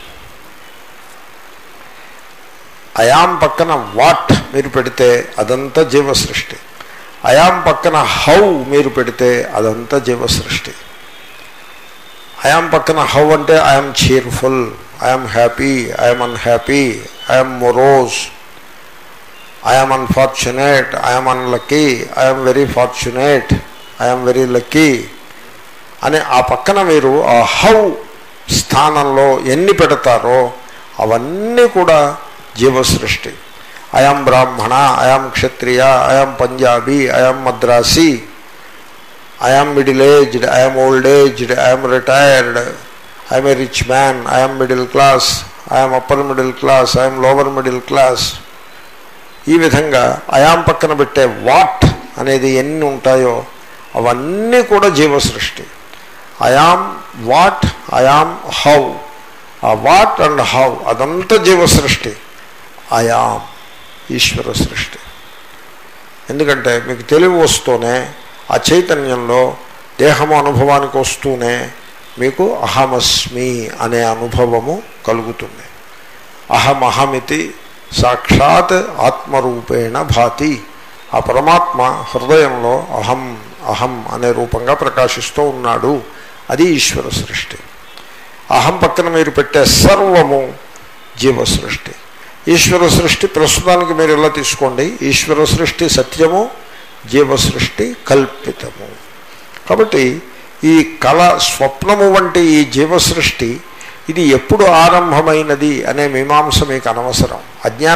అయాం పక్కన వాట్ మీరు పెడితే అదంతా జీవ సృష్టి అయాం పక్కన హౌ మీరు పెడితే అదంతా జీవ సృష్టి అయాం పక్కన హౌ అంటే I'm cheerful I'm happy I'm unhappy I'm morose I'm unfortunate I'm unlucky I'm very fortunate I'm very lucky అని ఆ పక్కన మీరు ఆ హౌ స్థానంలో ఎన్ని పెడతారో అవన్నీ కూడా జీవసృష్టి అయం బ్రాహ్మణ అయం క్షత్రియ I am Punjabi I am Madrasi I'm middle aged I'm old aged I'm retired I'm a rich man I'm middle class I'm upper middle class I'm lower middle class ఈ విధంగా అయాం పక్కన పెట్టే వాట్ అనేది ఎన్ని ఉంటాయో అవన్నీ కూడా జీవసృష్టి అయాం వాట్ అయాం హౌ ఆ వాట్ అండ్ హౌ అదంతా జీవసృష్టి అయాం ఈశ్వర సృష్టి ఎందుకంటే మీకు తెలివి వస్తూనే ఆ చైతన్యంలో దేహము అనుభవానికి వస్తూనే మీకు అహమస్మి అనే అనుభవము కలుగుతుంది అహమహమితి సాక్షాత్ ఆత్మరూపేణ భాతి ఆ పరమాత్మ హృదయంలో అహం అహం అనే రూపంగా ప్రకాశిస్తూ ఉన్నాడు అది ఈశ్వర సృష్టి అహం పక్కన మీరు పెట్టే సర్వము జీవ సృష్టి ఈశ్వర సృష్టి ప్రస్తుతానికి మీరు ఇలా తీసుకోండి ఈశ్వర సృష్టి సత్యము జీవ సృష్టి కల్పితము కాబట్టి ఈ కళ స్వప్నము వంటి ఈ జీవ సృష్టి ఇది ఎప్పుడు ఆరంభమైనది అనే మీమాంస మీకు అనవసరం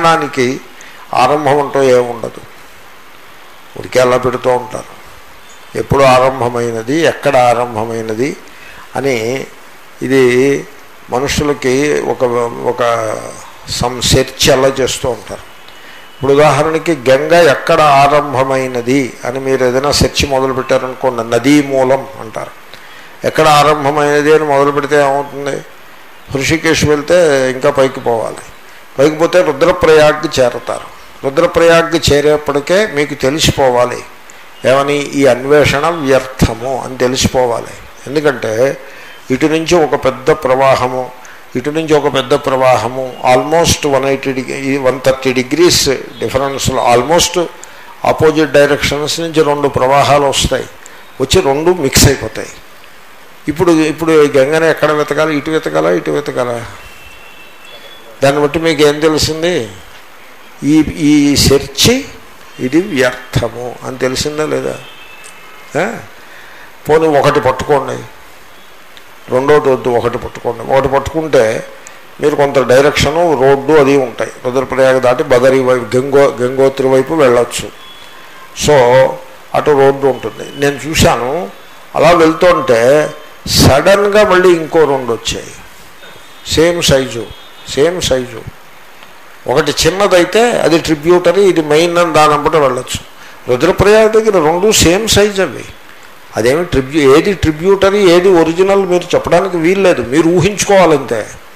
అజ్ఞానానికి ఆరంభం అంటూ ఏముండదు ఉడికే అలా పెడుతూ ఉంటారు ఎప్పుడు ఆరంభమైనది ఎక్కడ ఆరంభమైనది అని ఇది మనుషులకి ఒక ఒక సం సెర్చ్ అలా చేస్తూ ఉంటారు ఇప్పుడు ఉదాహరణకి గంగ ఎక్కడ ఆరంభమైనది అని మీరు ఏదైనా సెర్చ్ మొదలు పెట్టారనుకోండి నదీ మూలం అంటారు ఎక్కడ ఆరంభమైనది అని మొదలు పెడితే ఏమవుతుంది హృషికేశ్ వెళ్తే ఇంకా పైకి పోవాలి పైకి పోతే రుద్రప్రయాగ్కి చేరతారు రుద్రప్రయాగ్కి చేరేప్పటికే మీకు తెలిసిపోవాలి ఏమని ఈ అన్వేషణ వ్యర్థము అని తెలిసిపోవాలి ఎందుకంటే ఇటు నుంచి ఒక పెద్ద ప్రవాహము ఇటు నుంచి ఒక పెద్ద ప్రవాహము almost one eighty degree one thirty degrees డిఫరెన్స్లో ఆల్మోస్ట్ ఆపోజిట్ డైరెక్షన్స్ నుంచి రెండు ప్రవాహాలు వస్తాయి వచ్చి రెండు మిక్స్ అయిపోతాయి ఇప్పుడు ఇప్పుడు ఈ గంగని ఎక్కడ వెతకాలి ఇటు వెతకాలా ఇటు వెతకాలా దాన్ని బట్టి మీకు ఏం తెలిసింది ఈ ఈ సెర్చి ఇది వ్యర్థము అని తెలిసిందా లేదా ఆ? పోనీ ఒకటి పట్టుకోండి రెండోది వద్దు ఒకటి పట్టుకోండి ఒకటి పట్టుకుంటే మీరు కొంత డైరెక్షను రోడ్డు అది ఉంటాయి రుద్రప్రయాగ దాటి బదరి వైపు గంగో గంగోత్రి వైపు వెళ్ళొచ్చు సో అటు రోడ్డు ఉంటుంది నేను చూశాను అలా వెళ్తుంటే సడన్గా మళ్ళీ ఇంకో రెండు వచ్చాయి సేమ్ సైజు సేమ్ సైజు ఒకటి చిన్నదైతే అది ట్రిబ్యూటరీ ఇది మెయిన్ అని దాని అంబట వెళ్ళొచ్చు రుద్రప్రయాగ దగ్గర రెండు సేమ్ సైజ్ అవి అదేమి ట్రిబ్యూ ఏది ట్రిబ్యూటరీ ఏది ఒరిజినల్ మీరు చెప్పడానికి వీల్లేదు మీరు ఊహించుకోవాలంతే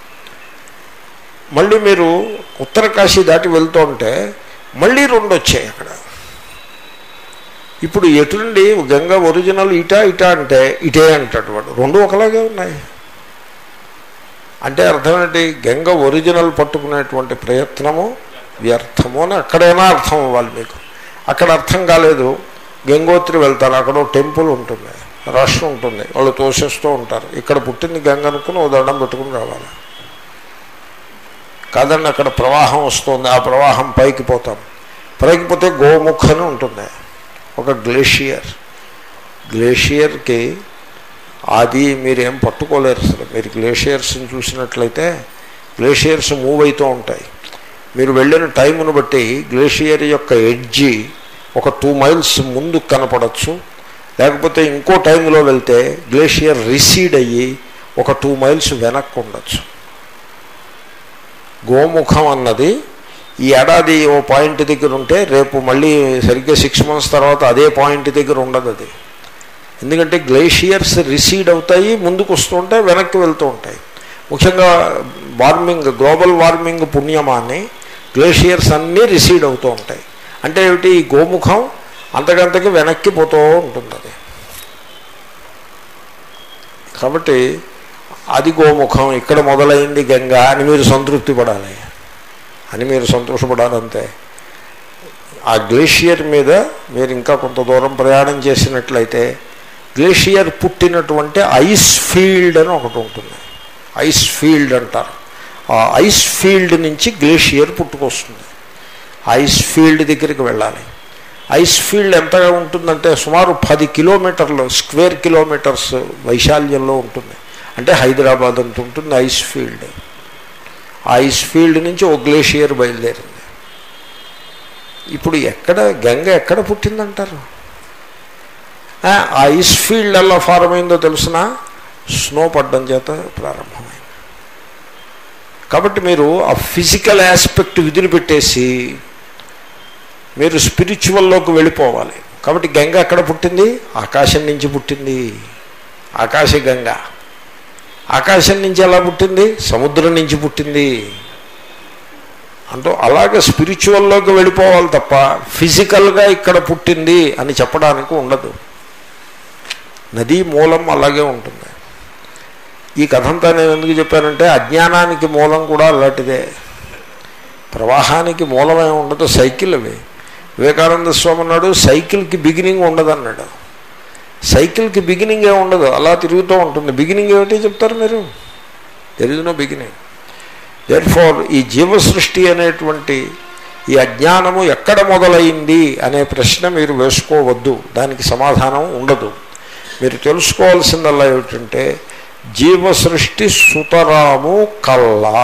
మళ్ళీ మీరు ఉత్తరకాశీ దాటి వెళ్తుంటే మళ్ళీ రెండు వచ్చాయి అక్కడ ఇప్పుడు ఎటు నుండి గంగ ఒరిజినల్ ఇటా ఇటా అంటే ఇటే అంటాడు వాడు రెండు ఒకలాగే ఉన్నాయి అంటే అర్థం ఏంటి గంగ ఒరిజినల్ పట్టుకునేటువంటి ప్రయత్నము వ్యర్థము అని అక్కడైనా అర్థం అవ్వాలి మీకు అక్కడ అర్థం కాలేదు గంగోత్రి వెళ్తారు అక్కడ ఒక టెంపుల్ ఉంటుంది రష్ ఉంటుంది వాళ్ళు తోసేస్తూ ఉంటారు ఇక్కడ పుట్టింది గంగ అనుకుని ఓ దండం పెట్టుకుని రావాలి కాదండి అక్కడ ప్రవాహం వస్తుంది ఆ ప్రవాహం పైకి పోతాం పైకి పోతే గోముఖ అని ఉంటుంది ఒక గ్లేషియర్ గ్లేషియర్కి అది మీరేం పట్టుకోలేరు అసలు మీరు గ్లేషియర్స్ని చూసినట్లయితే గ్లేషియర్స్ మూవ్ అవుతూ ఉంటాయి మీరు వెళ్ళిన టైంను బట్టి గ్లేషియర్ యొక్క ఎడ్జి ఒక టూ మైల్స్ ముందు కనపడచ్చు లేకపోతే ఇంకో టైంలో వెళ్తే గ్లేషియర్ రిసీడ్ అయ్యి ఒక టూ మైల్స్ వెనక్కి ఉండొచ్చు గోముఖం అన్నది ఈ ఏడాది ఓ పాయింట్ దగ్గర ఉంటే రేపు మళ్ళీ సరిగ్గా సిక్స్ మంత్స్ తర్వాత అదే పాయింట్ దగ్గర ఉండదు అది ఎందుకంటే గ్లేషియర్స్ రిసీడ్ అవుతాయి ముందుకు వస్తుంటాయి వెనక్కి వెళ్తూ ఉంటాయి ముఖ్యంగా వార్మింగ్ గ్లోబల్ వార్మింగ్ పుణ్యమాన్ని గ్లేషియర్స్ అన్నీ రిసీడ్ అవుతూ ఉంటాయి అంటే ఏమిటి ఈ గోముఖం అంతకంతకి వెనక్కి పోతూ ఉంటుంది అది కాబట్టి అది గోముఖం ఇక్కడ మొదలైంది గంగా అని మీరు సంతృప్తి పడాలి అని మీరు సంతోషపడాలంతే ఆ గ్లేషియర్ మీద మీరు ఇంకా కొంత దూరం ప్రయాణం చేసినట్లయితే గ్లేషియర్ పుట్టినటువంటి ఐస్ ఫీల్డ్ అని ఒకటి ఉంటుంది ఐస్ ఫీల్డ్ అంటారు ఆ ఐస్ ఫీల్డ్ నుంచి గ్లేషియర్ పుట్టుకొస్తుంది ఐస్ ఫీల్డ్ దగ్గరికి వెళ్ళాలి ఐస్ ఫీల్డ్ ఎంతగా ఉంటుందంటే సుమారు పది కిలోమీటర్లు స్క్వేర్ కిలోమీటర్స్ వైశాల్యంలో ఉంటుంది అంటే హైదరాబాద్ అంత ఉంటుంది ఐస్ ఫీల్డ్ ఆ ఐస్ ఫీల్డ్ నుంచి ఓ గ్లేషియర్ బయలుదేరింది ఇప్పుడు ఎక్కడ గంగ ఎక్కడ పుట్టిందంటారు ఆ ఐస్ ఫీల్డ్ ఎలా ఫారం అయిందో తెలుసిన స్నో పడ్డం చేత ప్రారంభమైంది కాబట్టి మీరు ఆ ఫిజికల్ ఆస్పెక్ట్ విదిలిపెట్టేసి మీరు స్పిరిచువల్లోకి వెళ్ళిపోవాలి కాబట్టి గంగ ఎక్కడ పుట్టింది ఆకాశం నుంచి పుట్టింది ఆకాశ గంగ ఆకాశం నుంచి ఎలా పుట్టింది సముద్రం నుంచి పుట్టింది అంటూ అలాగే స్పిరిచువల్లోకి వెళ్ళిపోవాలి తప్ప ఫిజికల్గా ఇక్కడ పుట్టింది అని చెప్పడానికి ఉండదు నదీ మూలం అలాగే ఉంటుంది ఈ కథంతా నేను ఎందుకు చెప్పానంటే అజ్ఞానానికి మూలం కూడా అలాంటిదే ప్రవాహానికి మూలమే ఉండదు సైకిల్ అవి వివేకానంద స్వామి అన్నాడు సైకిల్కి బిగినింగ్ ఉండదు అన్నాడు సైకిల్కి బిగినింగ్ ఏ ఉండదు అలా తిరుగుతూ ఉంటుంది బిగినింగ్ ఏమిటి చెప్తారు మీరు there is no beginning therefore ఈ జీవ సృష్టి అనేటువంటి ఈ అజ్ఞానము ఎక్కడ మొదలైంది అనే ప్రశ్న మీరు వేసుకోవద్దు దానికి సమాధానం ఉండదు మీరు తెలుసుకోవాల్సిందల్లా ఏమిటంటే జీవ సృష్టి సుతరాము కల్లా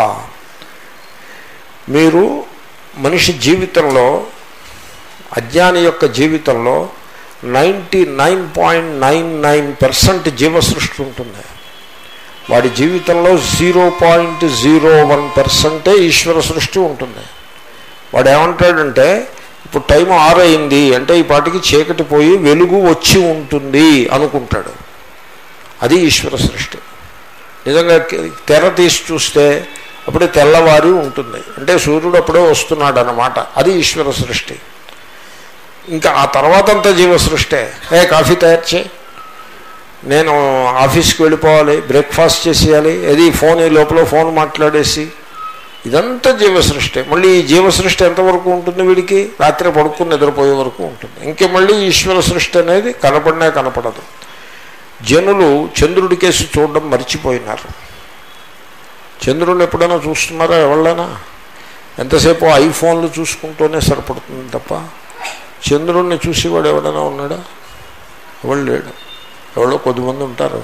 మీరు మనిషి జీవితంలో అజ్ఞాని యొక్క జీవితంలో ninety nine point nine nine percent జీవసృష్టి ఉంటుంది వాడి జీవితంలో జీరో పాయింట్ జీరో వన్ పర్సెంటే ఈశ్వర సృష్టి ఉంటుంది వాడు ఏమంటాడంటే ఇప్పుడు టైం ఆరు అయింది అంటే ఈ పాటికి చీకటి పోయి వెలుగు వచ్చి ఉంటుంది అనుకుంటాడు అది ఈశ్వర సృష్టి నిజంగా తెర తీసి చూస్తే అప్పుడే తెల్లవారి ఉంటుంది అంటే సూర్యుడు అప్పుడే వస్తున్నాడు అన్నమాట అది ఈశ్వర సృష్టి ఇంకా ఆ తర్వాత అంతా జీవ సృష్టే ఏ కాఫీ తయారు చేయి నేను ఆఫీస్కి వెళ్ళిపోవాలి బ్రేక్ఫాస్ట్ చేసేయాలి ఏది ఫోన్ ఈ లోపల ఫోన్ మాట్లాడేసి ఇదంతా జీవ సృష్టి మళ్ళీ ఈ జీవ సృష్టి ఎంతవరకు ఉంటుంది వీడికి రాత్రి పడుకుని నిద్రపోయే వరకు ఉంటుంది ఇంకే మళ్ళీ ఈశ్వర సృష్టి అనేది కనపడనే కనపడదు జనులు చంద్రుడి కేసు చూడడం మర్చిపోయినారు చంద్రుడు ఎప్పుడైనా చూస్తున్నారా ఎవళ్ళైనా ఎంతసేపు ఐఫోన్లు చూసుకుంటూనే సరిపడుతుంది తప్ప చంద్రుడిని చూసేవాడు ఎవడైనా ఉన్నాడా ఎవడు లేడు ఎవరో కొద్దిమంది ఉంటారు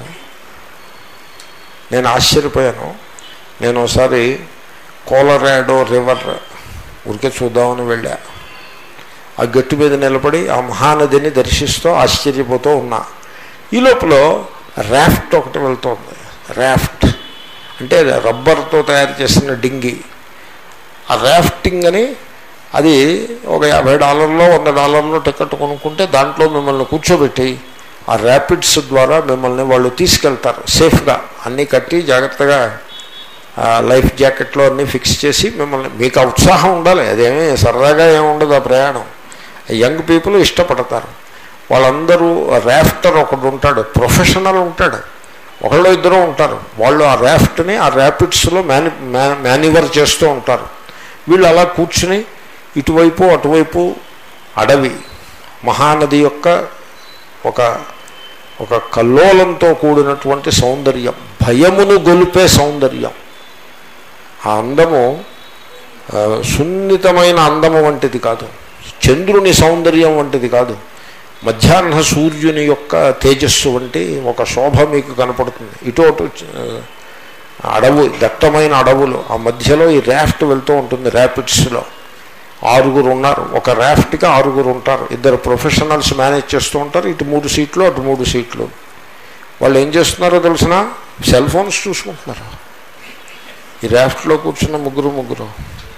నేను ఆశ్చర్యపోయాను నేను ఒకసారి కోలరాడో రివర్ ఉరికే చూద్దామని వెళ్ళా ఆ గట్టు మీద నిలబడి ఆ మహానదిని దర్శిస్తూ ఆశ్చర్యపోతూ ఉన్నా ఈ లోపల ర్యాఫ్ట్ ఒకటి వెళ్తోంది ర్యాఫ్ట్ అంటే రబ్బర్తో తయారు చేసిన డింగి ఆ ర్యాఫ్టింగ్ అని అది ఒక యాభై డాలర్లో వంద డాలర్లో టికెట్ కొనుక్కుంటే దాంట్లో మిమ్మల్ని కూర్చోబెట్టి ఆ ర్యాపిడ్స్ ద్వారా మిమ్మల్ని వాళ్ళు తీసుకెళ్తారు సేఫ్గా అన్నీ కట్టి జాగ్రత్తగా లైఫ్ జాకెట్లో అన్నీ ఫిక్స్ చేసి మిమ్మల్ని మీకు ఆ ఉత్సాహం ఉండాలి అదేమీ సరదాగా ఏమి ఉండదు ఆ ప్రయాణం యంగ్ పీపుల్ ఇష్టపడతారు వాళ్ళందరూ ర్యాఫ్టర్ ఒకడు ఉంటాడు ప్రొఫెషనల్ ఉంటాడు ఒకళ్ళు ఇద్దరు ఉంటారు వాళ్ళు ఆ ర్యాఫ్ట్ని ఆ ర్యాపిడ్స్లో మేని మేనివర్ చేస్తూ ఉంటారు వీళ్ళు అలా కూర్చుని ఇటువైపు అటువైపు అడవి మహానది యొక్క ఒక ఒక కల్లోలంతో కూడినటువంటి సౌందర్యం భయమును గొలిపే సౌందర్యం ఆ అందము సున్నితమైన అందము వంటిది కాదు చంద్రుని సౌందర్యం వంటిది కాదు మధ్యాహ్న సూర్యుని యొక్క తేజస్సు వంటి ఒక శోభ మీకు కనపడుతుంది ఇటు అటు అడవు దట్టమైన అడవులు ఆ మధ్యలో ఈ ర్యాఫ్ట్ వెళ్తూ ఉంటుంది ర్యాపిడ్స్లో ఆరుగురు ఉన్నారు ఒక ర్యాఫ్ట్కి ఆరుగురు ఉంటారు ఇద్దరు ప్రొఫెషనల్స్ మేనేజ్ చేస్తూ ఉంటారు ఇటు మూడు సీట్లు అటు మూడు సీట్లు వాళ్ళు ఏం చేస్తున్నారో తెలిసిన సెల్ ఫోన్స్ చూసుకుంటున్నారు ఈ ర్యాఫ్ట్లో కూర్చున్న ముగ్గురు ముగ్గురు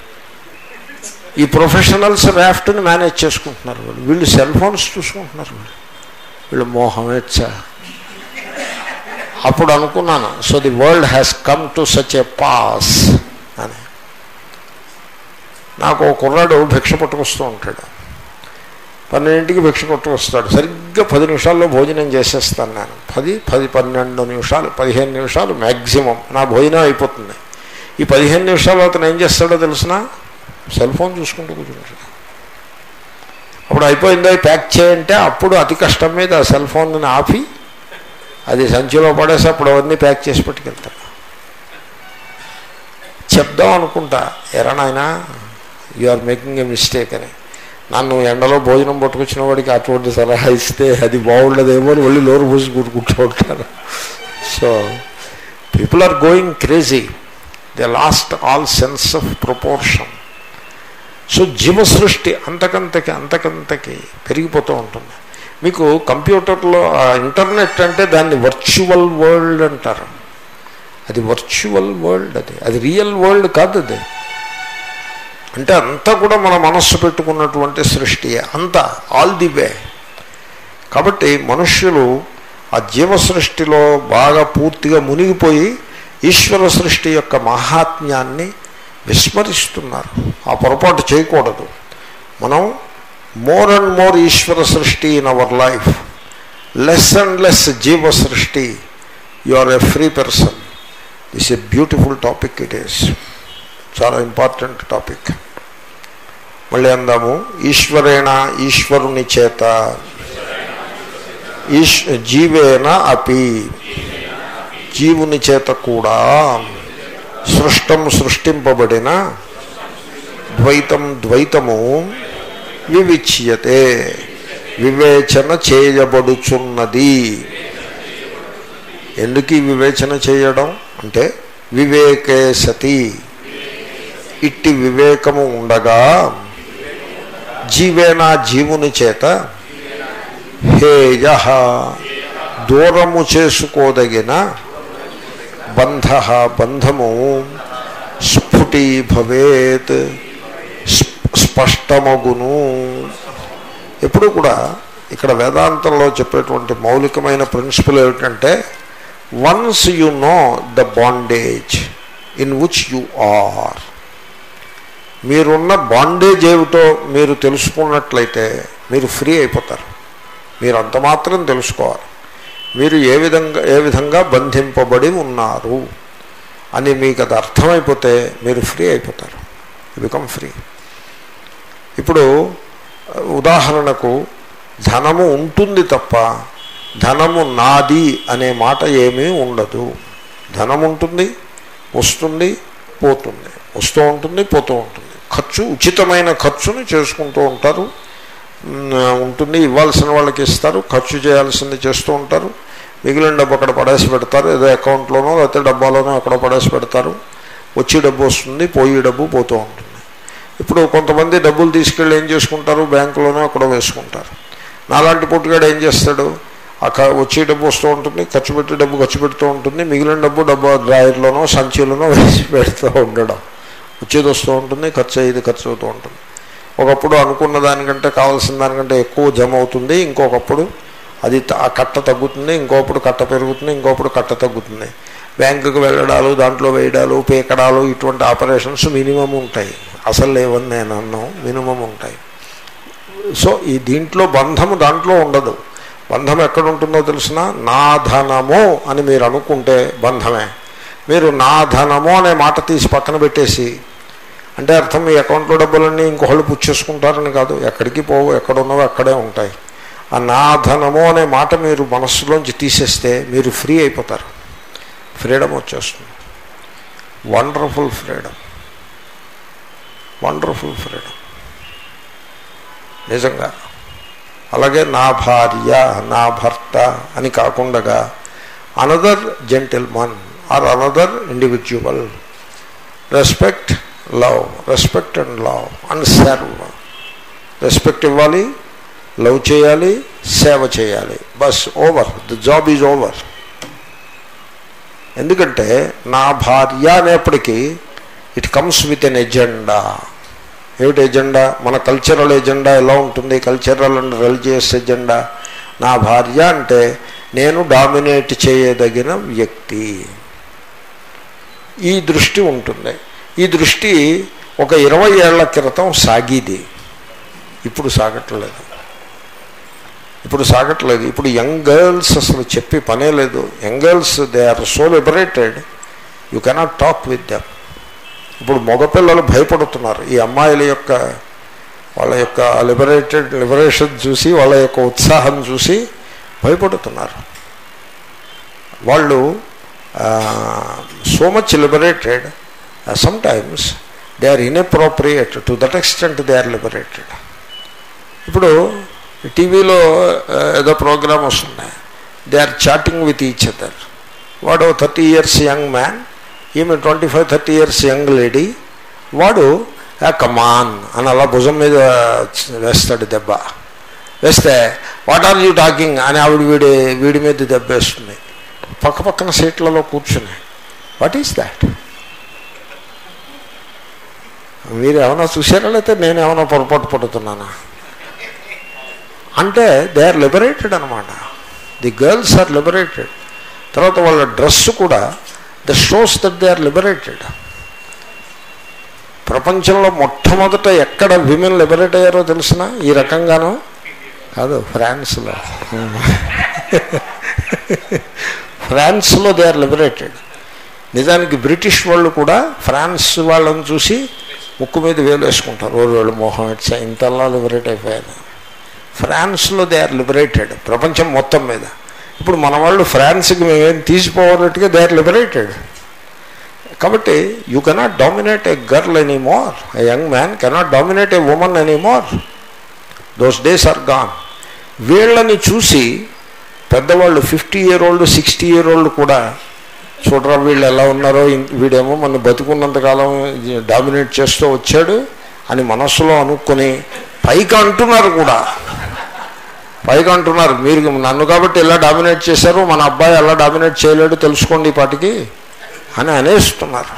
ఈ ప్రొఫెషనల్స్ ర్యాఫ్ట్ని మేనేజ్ చేసుకుంటున్నారు వాళ్ళు వీళ్ళు సెల్ ఫోన్స్ చూసుకుంటున్నారు వీళ్ళు వీళ్ళు మోహమేచ్చా అప్పుడు అనుకున్నాను so the world has come to such a pass అని నాకు ఒక కుర్రాడు భిక్ష పట్టుకొస్తూ ఉంటాడు పన్నెండింటికి భిక్ష పట్టుకొస్తాడు సరిగ్గా పది నిమిషాల్లో భోజనం చేసేస్తాను నేను పది పది పన్నెండు నిమిషాలు పదిహేను నిమిషాలు మ్యాక్సిమం నా భోజనం అయిపోతుంది ఈ పదిహేను నిమిషాలు అతను ఏం చేస్తాడో తెలిసిన సెల్ ఫోన్ చూసుకుంటూ కూర్చుంటాడు అప్పుడు అయిపోయిందో ప్యాక్ చేయంటే అప్పుడు అతి కష్టం మీద ఆ సెల్ ఫోన్ని ఆపి అది సంచిలో పడేసి అప్పుడు అవన్నీ ప్యాక్ చేసి పట్టుకెళ్తాడు చెప్దాం అనుకుంటా ఎరా నాయనా you are making a mistake అని నన్ను ఎండలో భోజనం పట్టుకొచ్చిన వాడికి అటువంటి సలహా ఇస్తే అది బాగుండదేమో అని వెళ్ళి లోరు పూసి కూడుకుంటూ ఉంటారు so people are going crazy they lost all sense of proportion so జీవ సృష్టి అంతకంతకి అంతకంతకి పెరిగిపోతూ ఉంటుంది మీకు కంప్యూటర్లో ఇంటర్నెట్ అంటే దాన్ని వర్చువల్ వరల్డ్ అంటారు అది వర్చువల్ వరల్డ్ అది అది రియల్ వరల్డ్ కాదు అది అంటే అంతా కూడా మన మనస్సు పెట్టుకున్నటువంటి సృష్టి అంతా ఆల్ ది వే కాబట్టి మనుష్యులు ఆ జీవ సృష్టిలో బాగా పూర్తిగా మునిగిపోయి ఈశ్వర సృష్టి యొక్క మహాత్మ్యాన్ని విస్మరిస్తున్నారు ఆ పొరపాటు చేయకూడదు మనం మోర్ అండ్ మోర్ ఈశ్వర సృష్టి in our life less and less జీవ సృష్టి you are a free person this a beautiful topic it is చాలా ఇంపార్టెంట్ టాపిక్ మళ్ళీ అందాము ఈశ్వరేణ ఈశ్వరుని చేత ఈశ్ జీవేన అపి జీవుని చేత కూడా సృష్టం సృష్టింపబడిన ద్వైతం ద్వైతము వివిచ్యతే వివేచన చేయబడుచున్నది ఎందుకు ఈ వివేచన చేయడం అంటే వివేకే సతి ఇట్టి వివేకము ఉండగా జీవేనా జీవుని చేత హేయ దూరము చేసుకోదగిన బంధ బంధము స్ఫుటీ భవేత్ స్ప- స్పష్టమగును ఎప్పుడు కూడా ఇక్కడ వేదాంతంలో చెప్పేటువంటి మౌలికమైన ప్రిన్సిపల్ ఏమిటంటే once you know the bondage in which you are మీరున్న బాండేజ్ ఏమిటో మీరు తెలుసుకున్నట్లయితే మీరు ఫ్రీ అయిపోతారు మీరు అంత మాత్రం తెలుసుకోవాలి మీరు ఏ విధంగా ఏ విధంగా బంధింపబడి ఉన్నారు అని మీకు అది అర్థమైపోతే మీరు ఫ్రీ అయిపోతారు బికమ్ ఫ్రీ ఇప్పుడు ఉదాహరణకు ధనము ఉంటుంది తప్ప ధనము నాది అనే మాట ఏమీ ఉండదు ధనం ఉంటుంది వస్తుంది పోతుంది వస్తూ ఉంటుంది పోతూ ఉంటుంది ఖర్చు ఉచితమైన ఖర్చును చేసుకుంటూ ఉంటారు ఉమ్, ఉంటుంది ఇవ్వాల్సిన వాళ్ళకి ఇస్తారు ఖర్చు చేయాల్సింది చేస్తూ ఉంటారు మిగిలిన డబ్బు అక్కడ పడేసి పెడతారు ఏదో అకౌంట్లోనో లేకపోతే డబ్బాలోనో అక్కడ పడేసి పెడతారు వచ్చి డబ్బు వస్తుంది పోయి డబ్బు పోతూ ఉంటుంది ఇప్పుడు కొంతమంది డబ్బులు తీసుకెళ్ళి ఏం చేసుకుంటారు బ్యాంకులోనో అక్కడ వేసుకుంటారు నాలాంటి పుట్టుగాడు ఏం చేస్తాడు ఆ క- వచ్చే డబ్బు వస్తూ ఉంటుంది ఖర్చు పెట్టి డబ్బు ఖర్చు పెడుతూ ఉంటుంది మిగిలిన డబ్బు డబ్బు డ్రాయర్లోనో సంచిలోనో వేసి పెడుతూ ఉండడం వచ్చేది వస్తూ ఉంటుంది ఖర్చు అయ్యేది ఖర్చు అవుతూ ఉంటుంది ఒకప్పుడు అనుకున్న దానికంటే కావాల్సిన దానికంటే ఎక్కువ జమ అవుతుంది ఇంకొకప్పుడు అది త- ఆ కట్ట తగ్గుతుంది ఇంకొకప్పుడు కట్ట పెరుగుతుంది ఇంకొకప్పుడు కట్ట తగ్గుతుంది బ్యాంకుకి వెళ్ళడాలు దాంట్లో వేయడాలు పీకడాలు ఇటువంటి ఆపరేషన్స్ మినిమం ఉంటాయి అసలు లేవని నేను అన్నాం మినిమం ఉంటాయి సో ఈ దీంట్లో బంధము దాంట్లో ఉండదు బంధం ఎక్కడ ఉంటుందో తెలిసిన నా ధనము అని మీరు అనుకుంటే బంధమే మీరు నా ధనము అనే మాట తీసి పక్కన పెట్టేసి అంటే అర్థం మీ అకౌంట్లో డబ్బులన్నీ ఇంకొకళ్ళు పుచ్చేసుకుంటారని కాదు ఎక్కడికి పోవు ఎక్కడున్నవో అక్కడే ఉంటాయి ఆ నా ధనము అనే మాట మీరు మనస్సులోంచి తీసేస్తే మీరు ఫ్రీ అయిపోతారు ఫ్రీడమ్ వచ్చేస్తుంది వండర్ఫుల్ ఫ్రీడమ్ వండర్ఫుల్ ఫ్రీడమ్ నిజంగా అలాగే నా భార్య నా భర్త అని కాకుండా another gentleman or another individual respect love respect and love and serve respect ఇవ్వాలి లవ్ చేయాలి సేవ చేయాలి బస్ over the job is over ఎందుకంటే నా భార్య అనేప్పటికీ it comes with an agenda ఏమిటి ఎజెండా మన కల్చరల్ ఎజెండా ఎలా ఉంటుంది కల్చరల్ అండ్ రిలీజియస్ ఎజెండా నా భార్య అంటే నేను డామినేట్ చేయదగిన వ్యక్తి ఈ దృష్టి ఉంటుంది ఈ దృష్టి ఒక ఇరవై ఏళ్ల క్రితం సాగిది ఇప్పుడు సాగట్లేదు ఇప్పుడు సాగట్లేదు ఇప్పుడు యంగ్ గర్ల్స్ అసలు చెప్పి పనే లేదు young girls they are so liberated you cannot talk with them ఇప్పుడు మగపిల్లలు భయపడుతున్నారు ఈ అమ్మాయిల యొక్క వాళ్ళ యొక్క లిబరేటెడ్ లిబరేషన్ చూసి వాళ్ళ యొక్క ఉత్సాహం చూసి భయపడుతున్నారు వాళ్ళు so much liberated sometimes they are inappropriate to that extent they are liberated ఇప్పుడు టీవీలో ఏదో ప్రోగ్రామ్ వస్తుంది they are chatting with each other వాడు థర్టీ ఇయర్స్ యంగ్ మ్యాన్ ఈమె twenty five thirty years young lady వాడు come on అని అలా భుజం మీద వేస్తాడు దెబ్బ వేస్తే వాట్ ఆర్ యూ టాకింగ్ అని ఆవిడ వీడి వీడి మీద దెబ్బ వేస్తుంది పక్క పక్కన సీట్లలో కూర్చుని వాట్ ఈస్ దాట్ మీరు ఏమైనా చూసారా లేకపోతే నేను ఏమైనా పొరపాటు పడుతున్నానా అంటే దే ఆర్ లిబరేటెడ్ అనమాట ది గర్ల్స్ ఆర్ లిబరేటెడ్ తర్వాత వాళ్ళ డ్రెస్ కూడా the shows that they are liberated ప్రపంచంలో మొట్టమొదట ఎక్కడ విమెన్ లిబరేట్ అయ్యారో తెలిసిన ఈ రకంగానూ కాదు ఫ్రాన్స్లో ఫ్రాన్స్లో దే ఆర్ లిబరేటెడ్ నిజానికి బ్రిటిష్ వాళ్ళు కూడా ఫ్రాన్స్ వాళ్ళని చూసి ముక్కు మీద వేలు వేసుకుంటారు ఓరు వాళ్ళు మోహం ఇట్స్ ఇంతలా లిబరేట్ అయిపోయారు ఫ్రాన్స్లో దే ఆర్ లిబరేటెడ్ ప్రపంచం మొత్తం మీద ఇప్పుడు మన వాళ్ళు ఫ్రాన్స్కి మేమేం తీసిపోవాలట్టుగా దే ఆర్ లిబరేటెడ్ కాబట్టి you cannot dominate a girl any more a young man cannot dominate a woman any more those days are gone వీళ్ళని చూసి పెద్దవాళ్ళు fifty year old sixty year old కూడా చూడరా వీళ్ళు ఎలా ఉన్నారో వీడేమో మన బతుకున్నంతకాలం డామినేట్ చేస్తూ వచ్చాడు అని మనస్సులో అనుకొని పైకి అంటున్నారు కూడా పైగా అంటున్నారు మీరు నన్ను కాబట్టి ఎలా డామినేట్ చేశారు మన అబ్బాయి ఎలా డామినేట్ చేయలేడు తెలుసుకోండి ఈ పాటికి అని అనేస్తున్నారు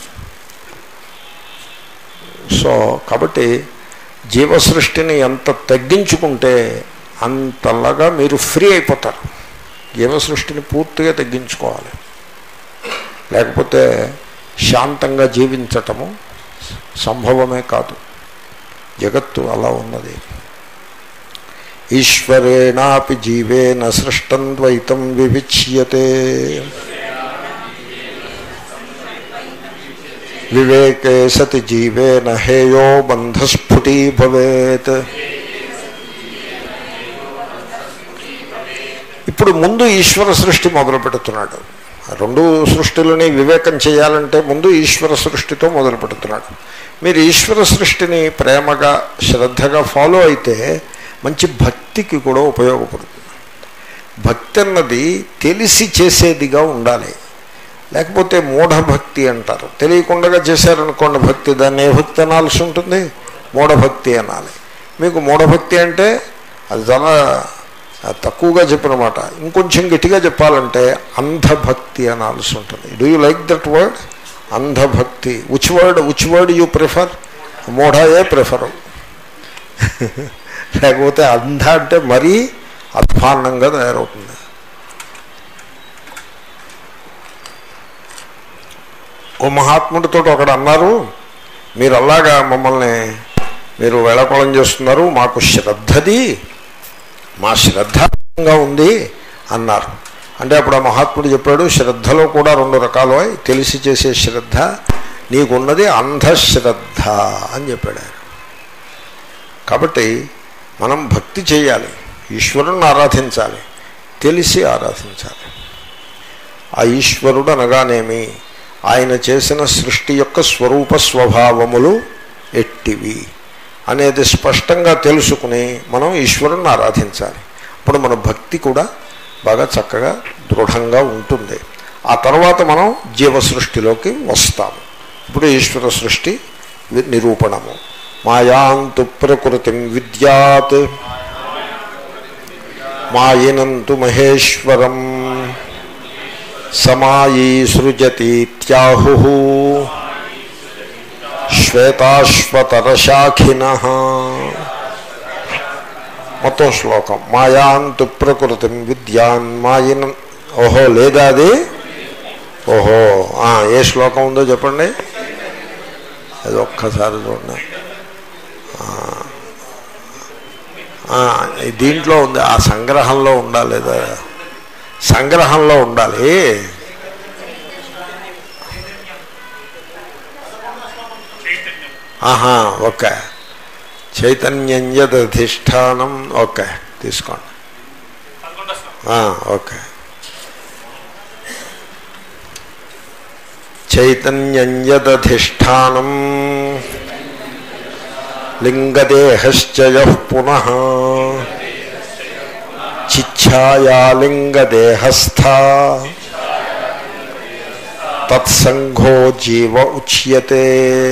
సో కాబట్టి జీవ సృష్టిని ఎంత తగ్గించుకుంటే అంతలాగా మీరు ఫ్రీ అయిపోతారు జీవ సృష్టిని పూర్తిగా తగ్గించుకోవాలి లేకపోతే శాంతంగా జీవించటము సంభవమే కాదు జగత్తు అలా ఉన్నది ఈశ్వరేణాపి జీవేన సృష్టం ద్వైతం వివిచ్యతే వివేకే సతి జీవేన హేయో బంధస్ఫుటీ భవేత్ ఇప్పుడు ముందు ఈశ్వర సృష్టి మొదలు పెడుతున్నాడు రెండు సృష్టిలని వివేకం చేయాలంటే ముందు ఈశ్వర సృష్టితో మొదలు పెడుతున్నాడు మీరు ఈశ్వర సృష్టిని ప్రేమగా శ్రద్ధగా ఫాలో అయితే మంచి భక్తికి కూడా ఉపయోగపడుతుంది భక్తి అన్నది తెలిసి చేసేదిగా ఉండాలి లేకపోతే మూఢభక్తి అంటారు తెలియకుండా చేశారనుకోండి భక్తి దాన్ని ఏ భక్తి అనాల్సి ఉంటుంది మూఢభక్తి అనాలి మీకు మూఢభక్తి అంటే అది చాలా తక్కువగా చెప్పిన మాట ఇంకొంచెం గట్టిగా చెప్పాలంటే అంధభక్తి అనాల్సి ఉంటుంది do you like that word అంధభక్తి which word which word you prefer మూఢయే ప్రిఫర్ లేకపోతే అంధ అంటే మరీ అధ్వాన్నంగా తయారవుతుంది ఓ మహాత్ముడితో ఒకడు అన్నారు మీరు అలాగా మమ్మల్ని మీరు వేళకోళం చేస్తున్నారు మాకు శ్రద్ధది మా శ్రద్ధగా ఉంది అన్నారు అంటే అప్పుడు ఆ మహాత్ముడు చెప్పాడు శ్రద్ధలో కూడా రెండు రకాలు తెలిసి చేసే శ్రద్ధ నీకున్నది అంధశ్రద్ధ అని చెప్పాడు ఆయన కాబట్టి మనం భక్తి చేయాలి ఈశ్వరుణ్ణి ఆరాధించాలి తెలిసి ఆరాధించాలి ఆ ఈశ్వరుడు అనగానేమి ఆయన చేసిన సృష్టి యొక్క స్వరూప స్వభావములు ఎట్టివి అనేది స్పష్టంగా తెలుసుకుని మనం ఈశ్వరుణ్ణి ఆరాధించాలి అప్పుడు మన భక్తి కూడా బాగా చక్కగా దృఢంగా ఉంటుంది ఆ తర్వాత మనం జీవ సృష్టిలోకి వస్తాము ఇప్పుడు ఈశ్వర సృష్టి నిరూపణము మాయాంతు ప్రకృతిం విద్యాత్ మాయినంతు మహేశ్వరం సమాయీ సృజతీత్యాహు శ్వేతాశ్వతరశాఖిన మొత్తం శ్లోకం మాయాంతు ప్రకృతిం విద్యాన్ మాయిన ఓహో లేదా అది ఓహో ఏ శ్లోకం ఉందో చెప్పండి అది ఒక్కసారి చూడండి దీంట్లో ఉంది ఆ సంగ్రహంలో ఉండాలి లేదా సంగ్రహంలో ఉండాలి ఆహా ఓకే చైతన్యం యదధిష్టానం ఓకే తీసుకోండి ఓకే చైతన్యం యదధిష్టానం లింగదేహశ్చయ పునః చిచ్ఛాయాలింగదేహస్థ తత్సంఘో జీవ ఉచ్యతే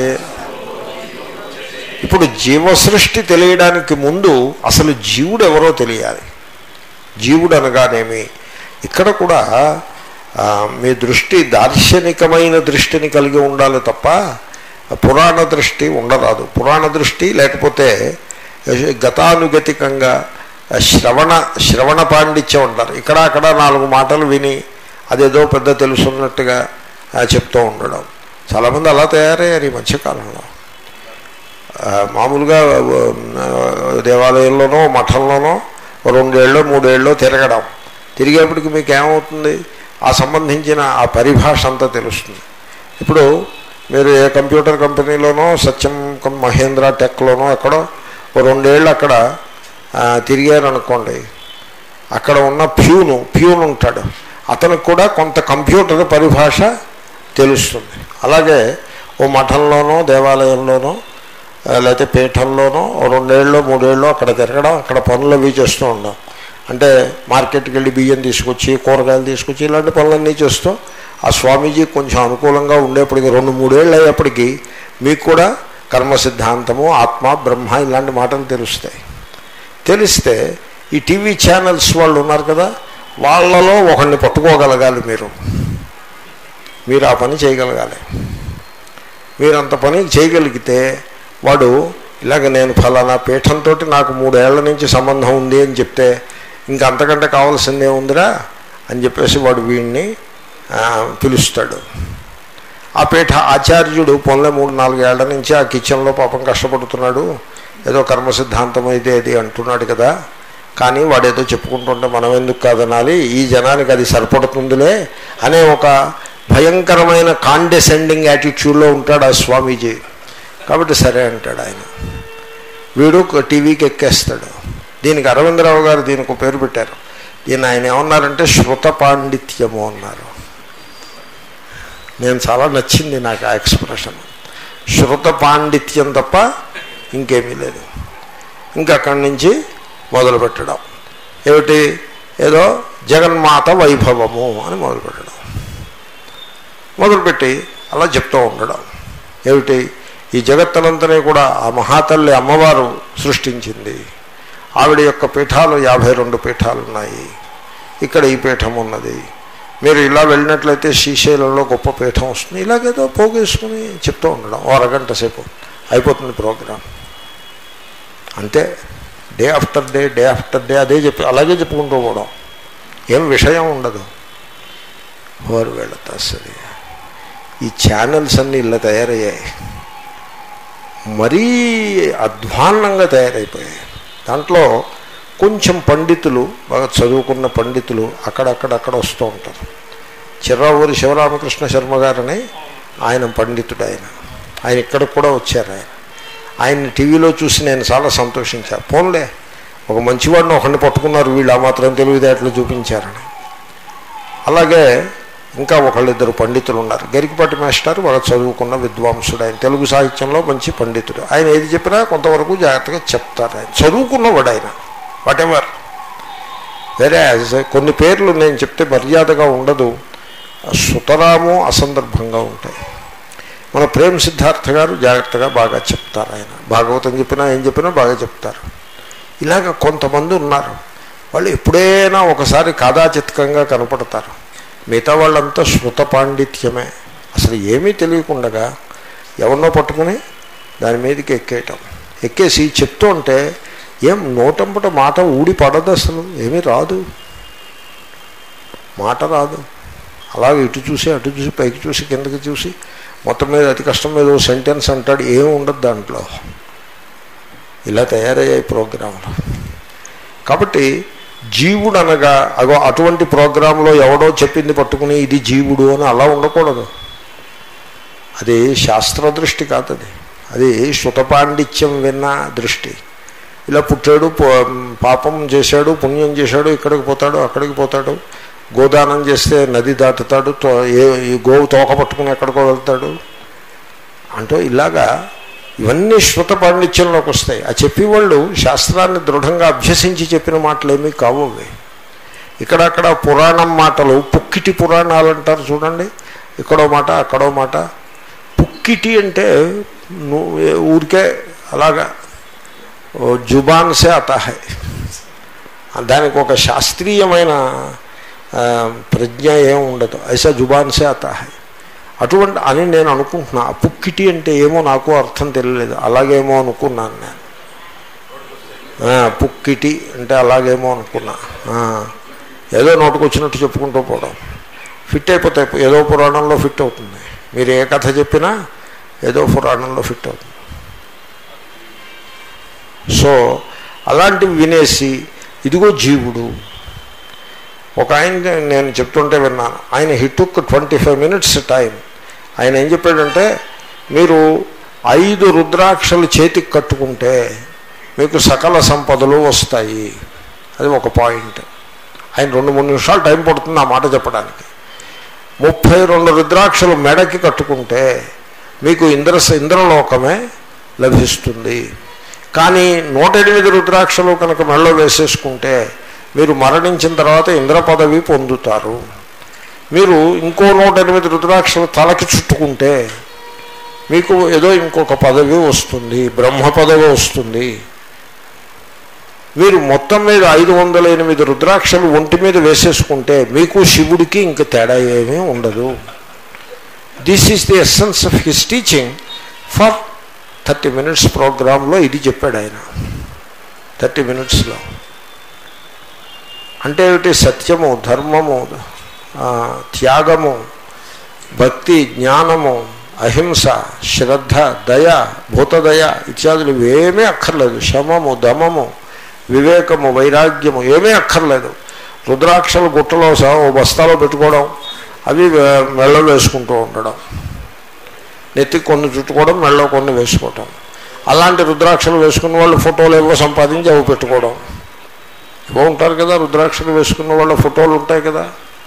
ఇప్పుడు జీవ సృష్టి తెలియడానికి ముందు అసలు జీవుడు ఎవరో తెలియాలి జీవుడు అనగానేమి ఇక్కడ కూడా మీ దృష్టి దార్శనికమైన దృష్టిని కలిగి ఉండాలి తప్ప పురాణ దృష్టి ఉండరాదు పురాణ దృష్టి లేకపోతే గతానుగతికంగా శ్రవణ శ్రవణ పాండిత్యం ఉంటారు ఇక్కడ అక్కడ నాలుగు మాటలు విని అదేదో పెద్ద తెలుసున్నట్టుగా చెప్తూ ఉండడం చాలామంది అలా తయారయ్యారు ఈ మధ్యకాలంలో మామూలుగా దేవాలయంలోనో మఠంలోనో రెండేళ్ళు మూడేళ్ళు తిరగడం తిరిగేప్పటికి మీకు ఏమవుతుంది ఆ సంబంధించిన ఆ పరిభాష అంతా తెలుస్తుంది ఇప్పుడు మీరు ఏ కంప్యూటర్ కంపెనీలోనో సత్యం మహేంద్ర టెక్లోనో ఎక్కడో ఓ రెండేళ్ళు అక్కడ తిరిగారనుకోండి అక్కడ ఉన్న ప్యూను ప్యూన్ ఉంటాడు అతనికి కూడా కొంత కంప్యూటర్ పరిభాష తెలుస్తుంది అలాగే ఓ మఠంలోనో దేవాలయంలోనో లేకపోతే పీఠంలోనో రెండేళ్ళు మూడేళ్ళు అక్కడ తిరగడం అక్కడ పనులు అవి చేస్తూ ఉన్నాం అంటే మార్కెట్కి వెళ్ళి బియ్యం తీసుకొచ్చి కూరగాయలు తీసుకొచ్చి ఇలాంటి పనులన్నీ చేస్తూ ఆ స్వామీజీ కొంచెం అనుకూలంగా ఉండేప్పటికి రెండు మూడేళ్ళు అయ్యేప్పటికీ మీకు కూడా కర్మ సిద్ధాంతము ఆత్మ బ్రహ్మ ఇలాంటి మాటలు తెలుస్తాయి తెలిస్తే ఈ టీవీ ఛానల్స్ వాళ్ళు ఉన్నారు కదా వాళ్ళలో ఒకరిని పట్టుకోగలగాలి మీరు మీరు ఆ పని చేయగలగాలి మీరు అంత పని చేయగలిగితే వాడు ఇలాగ నేను ఫలానా పీఠంతో నాకు మూడేళ్ల నుంచి సంబంధం ఉంది అని చెప్తే ఇంకా అంతకంటే కావాల్సిందే ఉందిరా అని చెప్పేసి వాడు వీడిని ఆ, పిలుస్తాడు ఆ పీఠ ఆచార్యుడు పొందే మూడు నాలుగు ఏళ్ల నుంచి ఆ కిచెన్లో పాపం కష్టపడుతున్నాడు ఏదో కర్మ సిద్ధాంతం ఇది అది అంటున్నాడు కదా కానీ వాడేదో చెప్పుకుంటుంటే మనం ఎందుకు కాదనాలి ఈ జనానికి అది సరిపడుతుందిలే అనే ఒక భయంకరమైన కాండెసెండింగ్ యాటిట్యూడ్లో ఉంటాడు ఆ స్వామీజీ కాబట్టి సరే అంటాడు ఆయన వీడు ఒక టీవీకి ఎక్కేస్తాడు దీనికి అరవిందరావు గారు దీనికి ఒక పేరు పెట్టారు దీన్ని ఆయన ఏమన్నారంటే శృత పాండిత్యము అన్నారు నేను చాలా నచ్చింది నాకు ఆ ఎక్స్ప్రెషన్ శృత పాండిత్యం తప్ప ఇంకేమీ లేదు ఇంకా అక్కడి నుంచి మొదలు పెట్టడం ఏమిటి ఏదో జగన్మాత వైభవము అని మొదలు పెట్టడం మొదలుపెట్టి అలా చెప్తూ ఉండడం ఏమిటి ఈ జగత్తునంతనే కూడా ఆ మహాతల్లి అమ్మవారు సృష్టించింది ఆవిడ యొక్క పీఠాలు యాభై రెండు పీఠాలు ఉన్నాయి ఇక్కడ ఈ పీఠం ఉన్నది మీరు ఇలా వెళ్ళినట్లయితే శ్రీశైలంలో గొప్ప పీఠం వస్తుంది ఇలాగేదో పోగేసుకుని చెప్తూ ఉండడం ఓ అరగంట సేపు అయిపోతుంది ప్రోగ్రాం అంతే day after day day after day అదే చెప్పి అలాగే చెప్పుకుంటూ పోవడం ఏం విషయం ఉండదు వారు వెళతా సరే ఈ ఛానల్స్ అన్నీ ఇలా తయారయ్యాయి మరీ అధ్వాన్నంగా తయారైపోయాయి దాంట్లో కొంచెం పండితులు బాగా చదువుకున్న పండితులు అక్కడక్కడక్కడ వస్తూ ఉంటారు చిర్రావూరి శివరామకృష్ణ శర్మ గారని ఆయన పండితుడు ఆయన ఆయన ఇక్కడికి కూడా వచ్చారు ఆయన ఆయన్ని టీవీలో చూసి నేను చాలా సంతోషించాను పోన్లే ఒక మంచివాడిని ఒకరిని పట్టుకున్నారు వీళ్ళు ఆ మాత్రం తెలివితేటలు చూపించారని అలాగే ఇంకా ఒకళ్ళిద్దరు పండితులు ఉన్నారు గరికపాటి మాస్టర్ వాళ్ళ చదువుకున్న విద్వాంసుడు ఆయన తెలుగు సాహిత్యంలో మంచి పండితుడు ఆయన ఏది చెప్పినా కొంతవరకు జాగ్రత్తగా చెప్తారు ఆయన చదువుకున్నవాడు ఆయన వాట్ ఎవర్ వేరే కొన్ని పేర్లు నేను చెప్తే మర్యాదగా ఉండదు సుతరాము అసందర్భంగా ఉంటాయి మన ప్రేమ్ సిద్ధార్థ గారు జాగ్రత్తగా బాగా చెప్తారు ఆయన భాగవతం చెప్పినా ఏం చెప్పినా బాగా చెప్తారు ఇలాగ కొంతమంది ఉన్నారు వాళ్ళు ఎప్పుడైనా ఒకసారి కాదాచిత్కంగా కనపడతారు మిగతా వాళ్ళంతా శృత పాండిత్యమే అసలు ఏమీ తెలియకుండగా ఎవరినో పట్టుకుని దాని మీదకి ఎక్కేయటం ఎక్కేసి చెప్తూ ఉంటే ఏం నోటంపట మాట ఊడి పడదు అసలు ఏమీ రాదు మాట రాదు అలాగే ఇటు చూసి అటు చూసి పైకి చూసి కిందకి చూసి మొత్తం మీద అతి కష్టం మీద ఓ సెంటెన్స్ అంటాడు ఏం ఉండదు దాంట్లో ఇలా తయారయ్యాయి ప్రోగ్రాంలు కాబట్టి జీవుడు అనగా అగో అటువంటి ప్రోగ్రాంలో ఎవడో చెప్పింది పట్టుకుని ఇది జీవుడు అని అలా ఉండకూడదు అది శాస్త్ర దృష్టి కాదు అది అది శృతపాండిత్యం విన్న దృష్టి ఇలా పుట్టాడు పో- పాపం చేశాడు పుణ్యం చేశాడు ఇక్కడికి పోతాడు అక్కడికి పోతాడు గోదానం చేస్తే నది దాటుతాడు తో ఏ ఈ గోవు తోక పట్టుకుని ఎక్కడికో వెళ్తాడు అంటూ ఇలాగా ఇవన్నీ శృత పాండిత్యంలోకి వస్తాయి ఆ చెప్పేవాళ్ళు శాస్త్రాన్ని దృఢంగా అభ్యసించి చెప్పిన మాటలు ఏమీ కావు అవి ఇక్కడక్కడ పురాణం మాటలు పుక్కిటి పురాణాలు అంటారు చూడండి ఇక్కడో మాట అక్కడో మాట పుక్కిటి అంటే ను- ఊరికే అలాగా ఓ జుబాన్ సే అతా హై దానికి ఒక శాస్త్రీయమైన ఆ, ప్రజ్ఞ ఏం ఉండదు ఐసా జుబాన్ సే అతా హై అటువంటి అని నేను అనుకుంటున్నా ఆ పుక్కిటి అంటే ఏమో నాకు అర్థం తెలియలేదు అలాగేమో అనుకున్నాను నేను ఆ, పుక్కిటి అంటే అలాగేమో అనుకున్నా ఆ, ఏదో నోటుకొచ్చినట్టు చెప్పుకుంటూ పోవడం ఫిట్ అయిపోతాయి ఏదో పురాణంలో ఫిట్ అవుతుంది మీరు ఏ కథ చెప్పినా ఏదో పురాణంలో ఫిట్ అవుతుంది సో అలాంటివి వినేసి ఇదిగో జీవుడు ఒక ఆయన నేను చెప్తుంటే విన్నాను ఆయన హిట్టుక్ ట్వంటీ ఫైవ్ మినిట్స్ టైం ఆయన ఏం చెప్పాడంటే మీరు ఐదు రుద్రాక్షలు చేతికి కట్టుకుంటే మీకు సకల సంపదలు వస్తాయి అది ఒక పాయింట్ ఆయన రెండు మూడు నిమిషాలు టైం పడుతుంది ఆ మాట చెప్పడానికి ముప్పై రెండు రుద్రాక్షలు మెడకి కట్టుకుంటే మీకు ఇంద్ర ఇంద్రలోకమే లభిస్తుంది కానీ నూట ఎనిమిది రుద్రాక్షలు కనుక మెడలో వేసేసుకుంటే మీరు మరణించిన తర్వాత ఇంద్ర పదవి పొందుతారు మీరు ఇంకో నూట ఎనిమిది రుద్రాక్షలు తలకి చుట్టుకుంటే మీకు ఏదో ఇంకొక పదవి వస్తుంది బ్రహ్మ పదవి వస్తుంది మీరు మొత్తం మీద ఐదు వందల ఎనిమిది రుద్రాక్షలు ఒంటి మీద వేసేసుకుంటే మీకు శివుడికి ఇంక తేడా ఏమీ ఉండదు this is the essence of his teaching for thirty minutes ప్రోగ్రాంలో ఇది చెప్పాడు ఆయన థర్టీ మినిట్స్లో అంటే ఏమిటి సత్యము ధర్మము ఆ, త్యాగము భక్తి జ్ఞానము అహింస శ్రద్ధ దయ భూతదయ ఇత్యాదులు ఏమీ అక్కర్లేదు శమము దమము వివేకము వైరాగ్యము ఏమీ అక్కర్లేదు రుద్రాక్షలు గుట్టలో సహా ఓ బస్తాలో పెట్టుకోవడం అవి వే- మెళ్ళలో వేసుకుంటూ ఉండడం నెత్తి కొన్ని చుట్టుకోవడం మెళ్ళలో కొన్ని వేసుకోవడం అలాంటి రుద్రాక్షలు వేసుకున్న వాళ్ళు ఫోటోలు ఏవో సంపాదించి అవి పెట్టుకోవడం ఏవో ఉంటారు కదా రుద్రాక్షలు వేసుకున్న వాళ్ళ ఫోటోలు ఉంటాయి కదా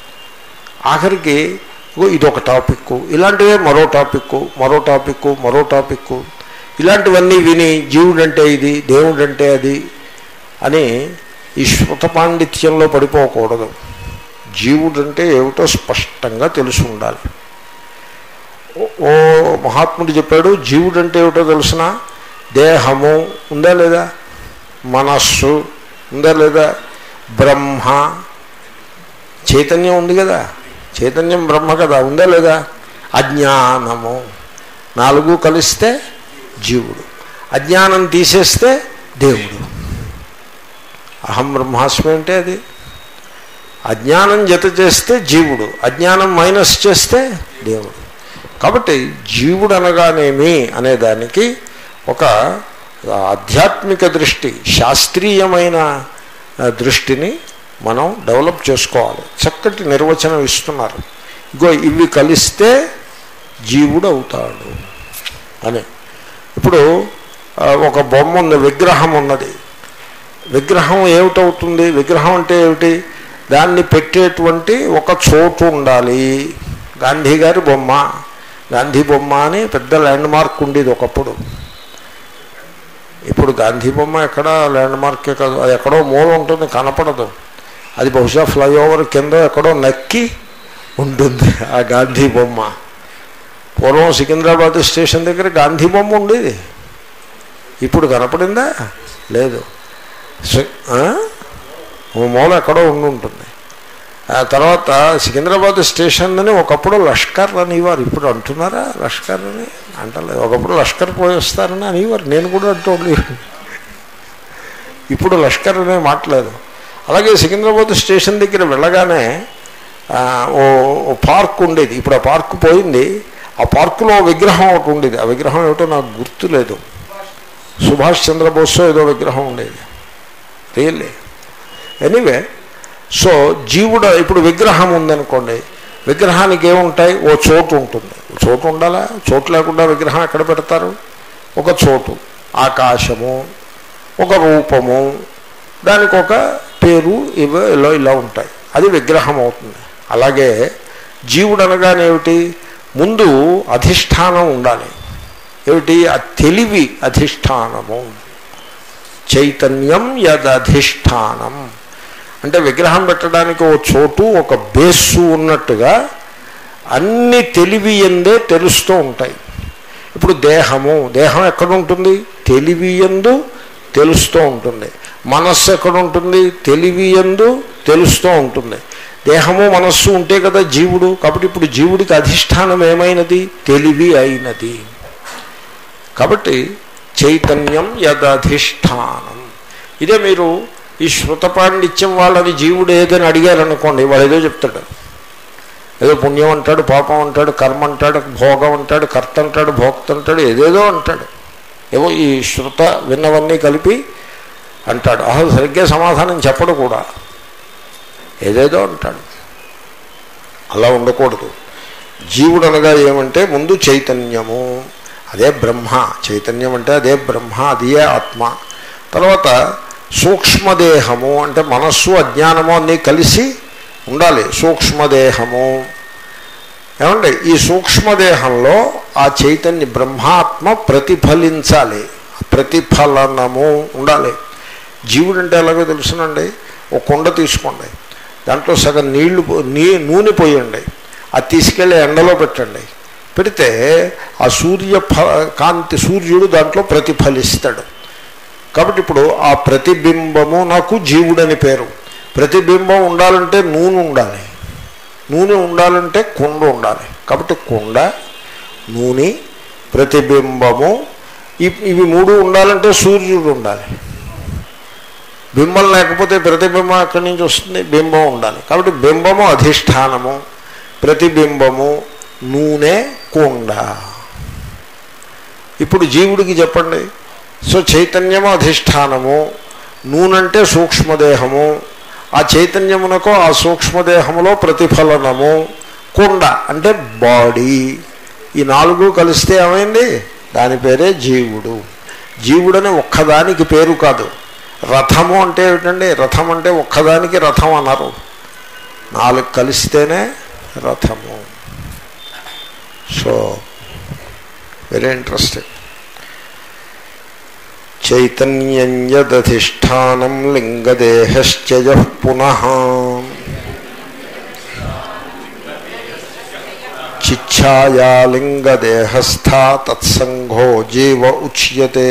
ఆఖరికి ఇగో ఇదొక టాపిక్ ఇలాంటివే మరో టాపిక్ మరో టాపిక్ మరో టాపిక్ ఇలాంటివన్నీ విని జీవుడంటే ఇది దేవుడంటే అది అని ఈ శృత పాండిత్యంలో పడిపోకూడదు జీవుడంటే ఏమిటో స్పష్టంగా తెలిసి ఉండాలి ఓ- ఓ మహాత్ముడు చెప్పాడు జీవుడంటే ఏమిటో తెలుసిన దేహము ఉందా లేదా మనస్సు ఉందా లేదా బ్రహ్మ చైతన్యం ఉంది కదా చైతన్యం బ్రహ్మ కదా ఉందా లేదా అజ్ఞానము నాలుగు కలిస్తే జీవుడు అజ్ఞానం తీసేస్తే దేవుడు అహం బ్రహ్మాస్మి అంటే అది అజ్ఞానం జత చేస్తే జీవుడు అజ్ఞానం మైనస్ చేస్తే దేవుడు కాబట్టి జీవుడు అనగానేమి అనే దానికి ఒక ఆధ్యాత్మిక దృష్టి శాస్త్రీయమైన ఆ, దృష్టిని మనం డెవలప్ చేసుకోవాలి చక్కటి నిర్వచనం ఇస్తున్నారు ఇగో ఇవి కలిస్తే జీవుడు అవుతాడు అని ఇప్పుడు ఆ, ఒక బొమ్మ ఉంది విగ్రహం ఉన్నది విగ్రహం ఏమిటవుతుంది విగ్రహం అంటే ఏమిటి దాన్ని పెట్టేటువంటి ఒక చోటు ఉండాలి గాంధీ గారి బొమ్మ గాంధీ బొమ్మ అని పెద్ద ల్యాండ్ మార్క్ ఉండేది ఒకప్పుడు ఇప్పుడు గాంధీ బొమ్మ ఎక్కడ ల్యాండ్ మార్కే కాదు అది ఎక్కడో మూల ఉంటుంది కనపడదు అది బహుశా ఫ్లైఓవర్ కింద ఎక్కడో నక్కి ఉంటుంది ఆ గాంధీ బొమ్మ పూర్వం సికింద్రాబాద్ స్టేషన్ దగ్గర గాంధీ బొమ్మ ఉండేది ఇప్పుడు కనపడిందా లేదు సి- ఆ? ఓ మూల ఎక్కడో ఉండి ఉంటుంది ఆ తర్వాత సికింద్రాబాద్ స్టేషన్ అని ఒకప్పుడు లష్కర్ అనేవారు ఇప్పుడు అంటున్నారా లష్కర్ అని అంటలేదు ఒకప్పుడు లష్కర్ పోయి వస్తారని అనేవారు నేను కూడా అంటూ ఉండేవాడిని. ఇప్పుడు లష్కర్ అనే మాట్లేదు అలాగే సికింద్రాబాద్ స్టేషన్ దగ్గర వెళ్ళగానే ఆ, ఓ ఓ పార్క్ ఉండేది ఇప్పుడు ఆ పార్క్ పోయింది ఆ పార్కులో ఓ విగ్రహం ఒకటి ఉండేది ఆ విగ్రహం ఏమిటో నాకు గుర్తు లేదు సుభాష్ చంద్రబోస్ ఏదో విగ్రహం ఉండేది రియల్లీ ఎనీవే సో జీవుడు ఇప్పుడు విగ్రహం ఉందనుకోండి విగ్రహానికి ఏముంటాయి ఓ చోటు ఉంటుంది ఓ చోటు ఉండాలా చోటు లేకుండా విగ్రహం ఎక్కడ పెడతారు ఒక చోటు ఆకాశము ఒక రూపము దానికి ఒక పేరు ఇవో ఇలా ఇలా ఉంటాయి అది విగ్రహం అవుతుంది అలాగే జీవుడు అనగానేమిటి ముందు అధిష్టానం ఉండాలి ఏమిటి ఆ తెలివి అధిష్టానము చైతన్యం యదధిష్టానం అంటే విగ్రహం పెట్టడానికి ఓ చోటు ఒక బేస్సు ఉన్నట్టుగా అన్ని తెలివి ఎందే తెలుస్తూ ఉంటాయి ఇప్పుడు దేహము దేహం ఎక్కడ ఉంటుంది తెలివి ఎందు తెలుస్తూ ఉంటుంది మనస్సు ఎక్కడ ఉంటుంది తెలివి ఎందు తెలుస్తూ ఉంటుంది దేహము మనస్సు ఉంటే కదా జీవుడు కాబట్టి ఇప్పుడు జీవుడికి అధిష్టానం ఏమైనది తెలివి అయినది కాబట్టి చైతన్యం యదధిష్టానం ఇదే మీరు ఈ శృత పాండిత్యం వాళ్ళని జీవుడు ఏదని అడిగారనుకోండి వాడు ఏదో చెప్తాడు ఏదో పుణ్యం అంటాడు పాపం అంటాడు కర్మ అంటాడు భోగం అంటాడు కర్త అంటాడు భోక్త అంటాడు ఏదేదో అంటాడు ఏవో ఈ శృత విన్నవన్నీ కలిపి అంటాడు అసలు సరిగ్గా సమాధానం చెప్పడు కూడా ఏదేదో అంటాడు అలా ఉండకూడదు జీవుడు అనగా ఏమంటే ముందు చైతన్యము అదే బ్రహ్మ చైతన్యం అంటే అదే బ్రహ్మ అదే ఆత్మ తర్వాత సూక్ష్మదేహము అంటే మనస్సు అజ్ఞానము అన్నీ కలిసి ఉండాలి సూక్ష్మదేహము ఏమండి ఈ సూక్ష్మదేహంలో ఆ చైతన్య బ్రహ్మాత్మ ప్రతిఫలించాలి ప్రతిఫలనము ఉండాలి జీవుడు అంటే ఎలాగో తెలుసునండి ఒక కుండ తీసుకోండి దాంట్లో సగం నీళ్లు పో- నీ నూనె పోయండి అది తీసుకెళ్ళి ఎండలో పెట్టండి పెడితే ఆ సూర్య ఫ కాంతి సూర్యుడు దాంట్లో ప్రతిఫలిస్తాడు కాబట్టి ఇప్పుడు ఆ ప్రతిబింబము నాకు జీవుడని పేరు ప్రతిబింబం ఉండాలంటే నూనె ఉండాలి నూనె ఉండాలంటే కుండ ఉండాలి కాబట్టి కుండ నూనె ప్రతిబింబము ఇ- ఇవి మూడు ఉండాలంటే సూర్యుడు ఉండాలి బింబం లేకపోతే ప్రతిబింబం ఎక్కడి నుంచి వస్తుంది బింబం ఉండాలి కాబట్టి బింబము అధిష్టానము ప్రతిబింబము నూనె కుండ ఇప్పుడు జీవుడికి చెప్పండి సో చైతన్యము అధిష్టానము నూనంటే సూక్ష్మదేహము ఆ చైతన్యమునకు ఆ సూక్ష్మదేహములో ప్రతిఫలనము కుండ అంటే బాడీ ఈ నాలుగు కలిస్తే ఏమైంది దాని పేరే జీవుడు జీవుడని ఒక్కదానికి పేరు కాదు రథము అంటే ఏమిటండి రథం అంటే ఒక్కదానికి రథం అన్నారు నాలుగు కలిస్తేనే రథము సో వెరీ ఇంట్రెస్టింగ్ చైతన్యం యదధిష్టానం లింగదేహశ్చయ పునః చిచ్ఛాయా లింగదేహస్థా తత్సంగో జీవ ఉచ్యతే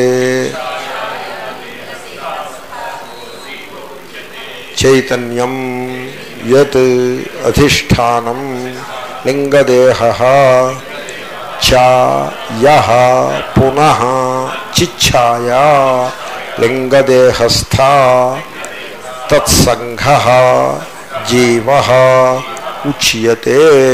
చైతన్యం యత్ అధిష్టానం లింగదేహ చ యః పునః చిచ్ఛాయా లింగదేహస్థ తత్సంగ జీవ ఉచ్యతే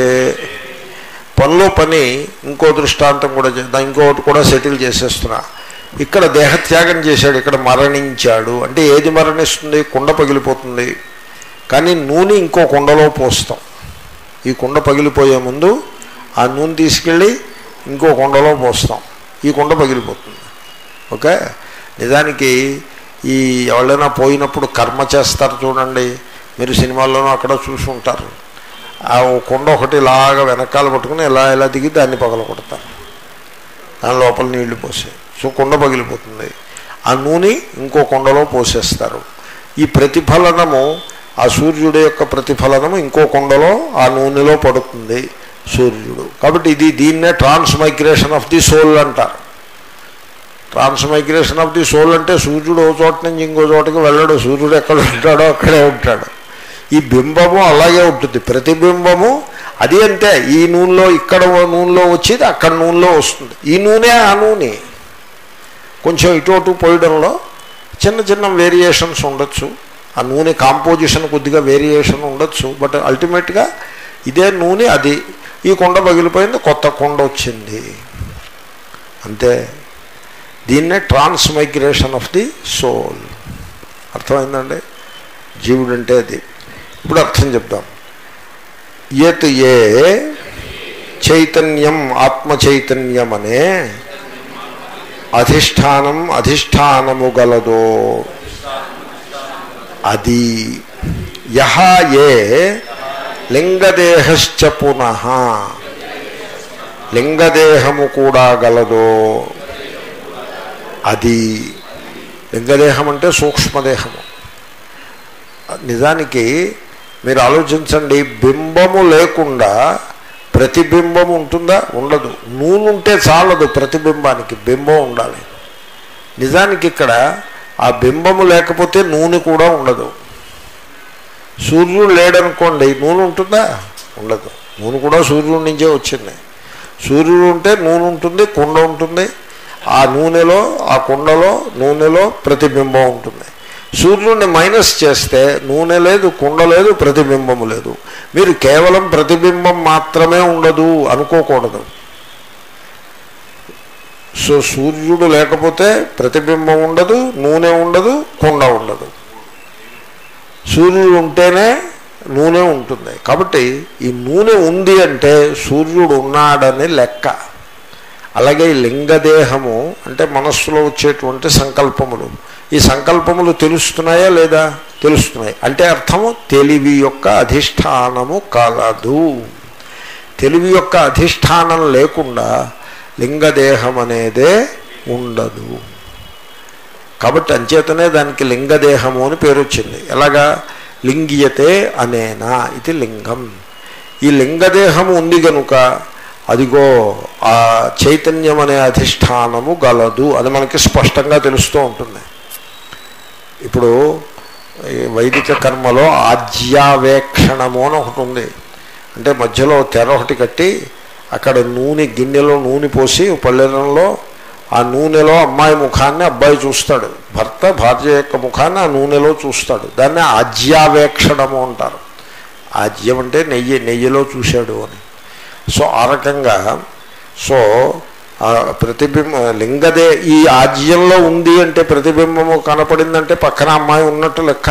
పనిలో పని ఇంకో దృష్టాంతం కూడా చేద్దాం ఇంకోటి కూడా సెటిల్ చేసేస్తున్నా ఇక్కడ దేహత్యాగం చేశాడు ఇక్కడ మరణించాడు అంటే ఏది మరణిస్తుంది కుండ పగిలిపోతుంది కానీ నూనె ఇంకో కుండలో పోస్తాం ఈ కుండ పగిలిపోయే ముందు ఆ నూనె తీసుకెళ్ళి ఇంకో కుండలో పోస్తాం ఈ కుండ పగిలిపోతుంది ఓకే నిజానికి ఈ ఎవరైనా పోయినప్పుడు కర్మ చేస్తారు చూడండి మీరు సినిమాల్లోనూ అక్కడ చూసి ఉంటారు ఆ ఓ కుండ ఒకటి ఇలాగా వెనకాల పట్టుకుని ఇలా ఇలా దిగి దాన్ని పగల కొడతారు దాని లోపల నీళ్లు పోసి సో కుండ పగిలిపోతుంది ఆ నూనె ఇంకో కుండలో పోసేస్తారు ఈ ప్రతిఫలనము ఆ సూర్యుడు యొక్క ప్రతిఫలనము ఇంకో కుండలో ఆ నూనెలో పడుతుంది సూర్యుడు కాబట్టి ఇది దీన్నే ట్రాన్స్మైగ్రేషన్ ఆఫ్ ది సోల్ అంటారు ట్రాన్స్మైగ్రేషన్ ఆఫ్ ది సోల్ అంటే సూర్యుడు ఓ చోట నుంచి ఇంకో చోటకి వెళ్ళడు సూర్యుడు ఎక్కడ ఉంటాడో అక్కడే ఉంటాడు ఈ బింబము అలాగే ఉంటుంది ప్రతిబింబము అది అంతే ఈ నూనెలో ఇక్కడ ఓ నూనెలో వచ్చేది అక్కడ నూనెలో వస్తుంది ఈ నూనె ఆ నూనె కొంచెం ఇటు అటు పోయడంలో చిన్న చిన్న వేరియేషన్స్ ఉండొచ్చు ఆ నూనె కాంపోజిషన్ కొద్దిగా వేరియేషన్ ఉండొచ్చు బట్ అల్టిమేట్గా ఇదే నూనె అది ఈ కొండ పగిలిపోయింది కొత్త కొండ వచ్చింది అంతే దీన్నే ట్రాన్స్మైగ్రేషన్ ఆఫ్ ది సోల్ అర్థమైందండి జీవుడు అంటే అది ఇప్పుడు అర్థం చెప్దాం యత్ ఏ చైతన్యం ఆత్మ చైతన్యం అనే అధిష్టానం అధిష్టానము గలదో అది యహ ఏ లింగదేహశ్చ పునః లింగదేహము కూడా గలదో అది లింగదేహం అంటే సూక్ష్మదేహము నిజానికి మీరు ఆలోచించండి బింబము లేకుండా ప్రతిబింబం ఉంటుందా ఉండదు నూనె ఉంటే చాలదు ప్రతిబింబానికి బింబం ఉండాలి నిజానికి ఇక్కడ ఆ బింబము లేకపోతే నూనె కూడా ఉండదు సూర్యుడు లేడనుకోండి నూనె ఉంటుందా ఉండదు నూనె కూడా సూర్యుడి నుంచే వచ్చింది సూర్యుడు ఉంటే నూనె ఉంటుంది కుండ ఉంటుంది ఆ నూనెలో ఆ కుండలో నూనెలో ప్రతిబింబం ఉంటుంది సూర్యుడిని మైనస్ చేస్తే నూనె లేదు కుండ లేదు ప్రతిబింబము లేదు మీరు కేవలం ప్రతిబింబం మాత్రమే ఉండదు అనుకోకూడదు సో సూర్యుడు లేకపోతే ప్రతిబింబం ఉండదు నూనె ఉండదు కుండ ఉండదు సూర్యుడు ఉంటేనే నూనె ఉంటుంది కాబట్టి ఈ నూనె ఉంది అంటే సూర్యుడు ఉన్నాడని లెక్క అలాగే ఈ లింగదేహము అంటే మనస్సులో వచ్చేటువంటి సంకల్పములు ఈ సంకల్పములు తెలుస్తున్నాయా లేదా తెలుస్తున్నాయి అంటే అర్థము తెలివి యొక్క అధిష్టానము కలదు తెలివి యొక్క అధిష్టానం లేకుండా లింగదేహం అనేదే ఉండదు కాబట్టి అంచేతనే దానికి లింగదేహము అని పేరు వచ్చింది ఎలాగా లింగియతే అనేనా ఇది లింగం ఈ లింగదేహము ఉంది గనుక అదిగో ఆ చైతన్యం అనే అధిష్టానము గలదు అది మనకి స్పష్టంగా తెలుస్తూ ఉంటుంది ఇప్పుడు ఈ వైదిక కర్మలో ఆజ్యావేక్షణము అని ఒకటి ఉంది అంటే మధ్యలో తెర ఒకటి కట్టి అక్కడ నూనె గిన్నెలో నూనె పోసి పల్లెరంలో ఆ నూనెలో అమ్మాయి ముఖాన్ని అబ్బాయి చూస్తాడు భర్త భార్య యొక్క ముఖాన్ని ఆ నూనెలో చూస్తాడు దాన్ని ఆజ్యావేక్షణము అంటారు ఆజ్యం అంటే నెయ్యి నెయ్యిలో చూశాడు అని సో ఆ రకంగా సో ఆ ప్రతిబింబ లింగదే ఈ ఆజ్యంలో ఉంది అంటే ప్రతిబింబము కనపడిందంటే పక్కన అమ్మాయి ఉన్నట్టు లెక్క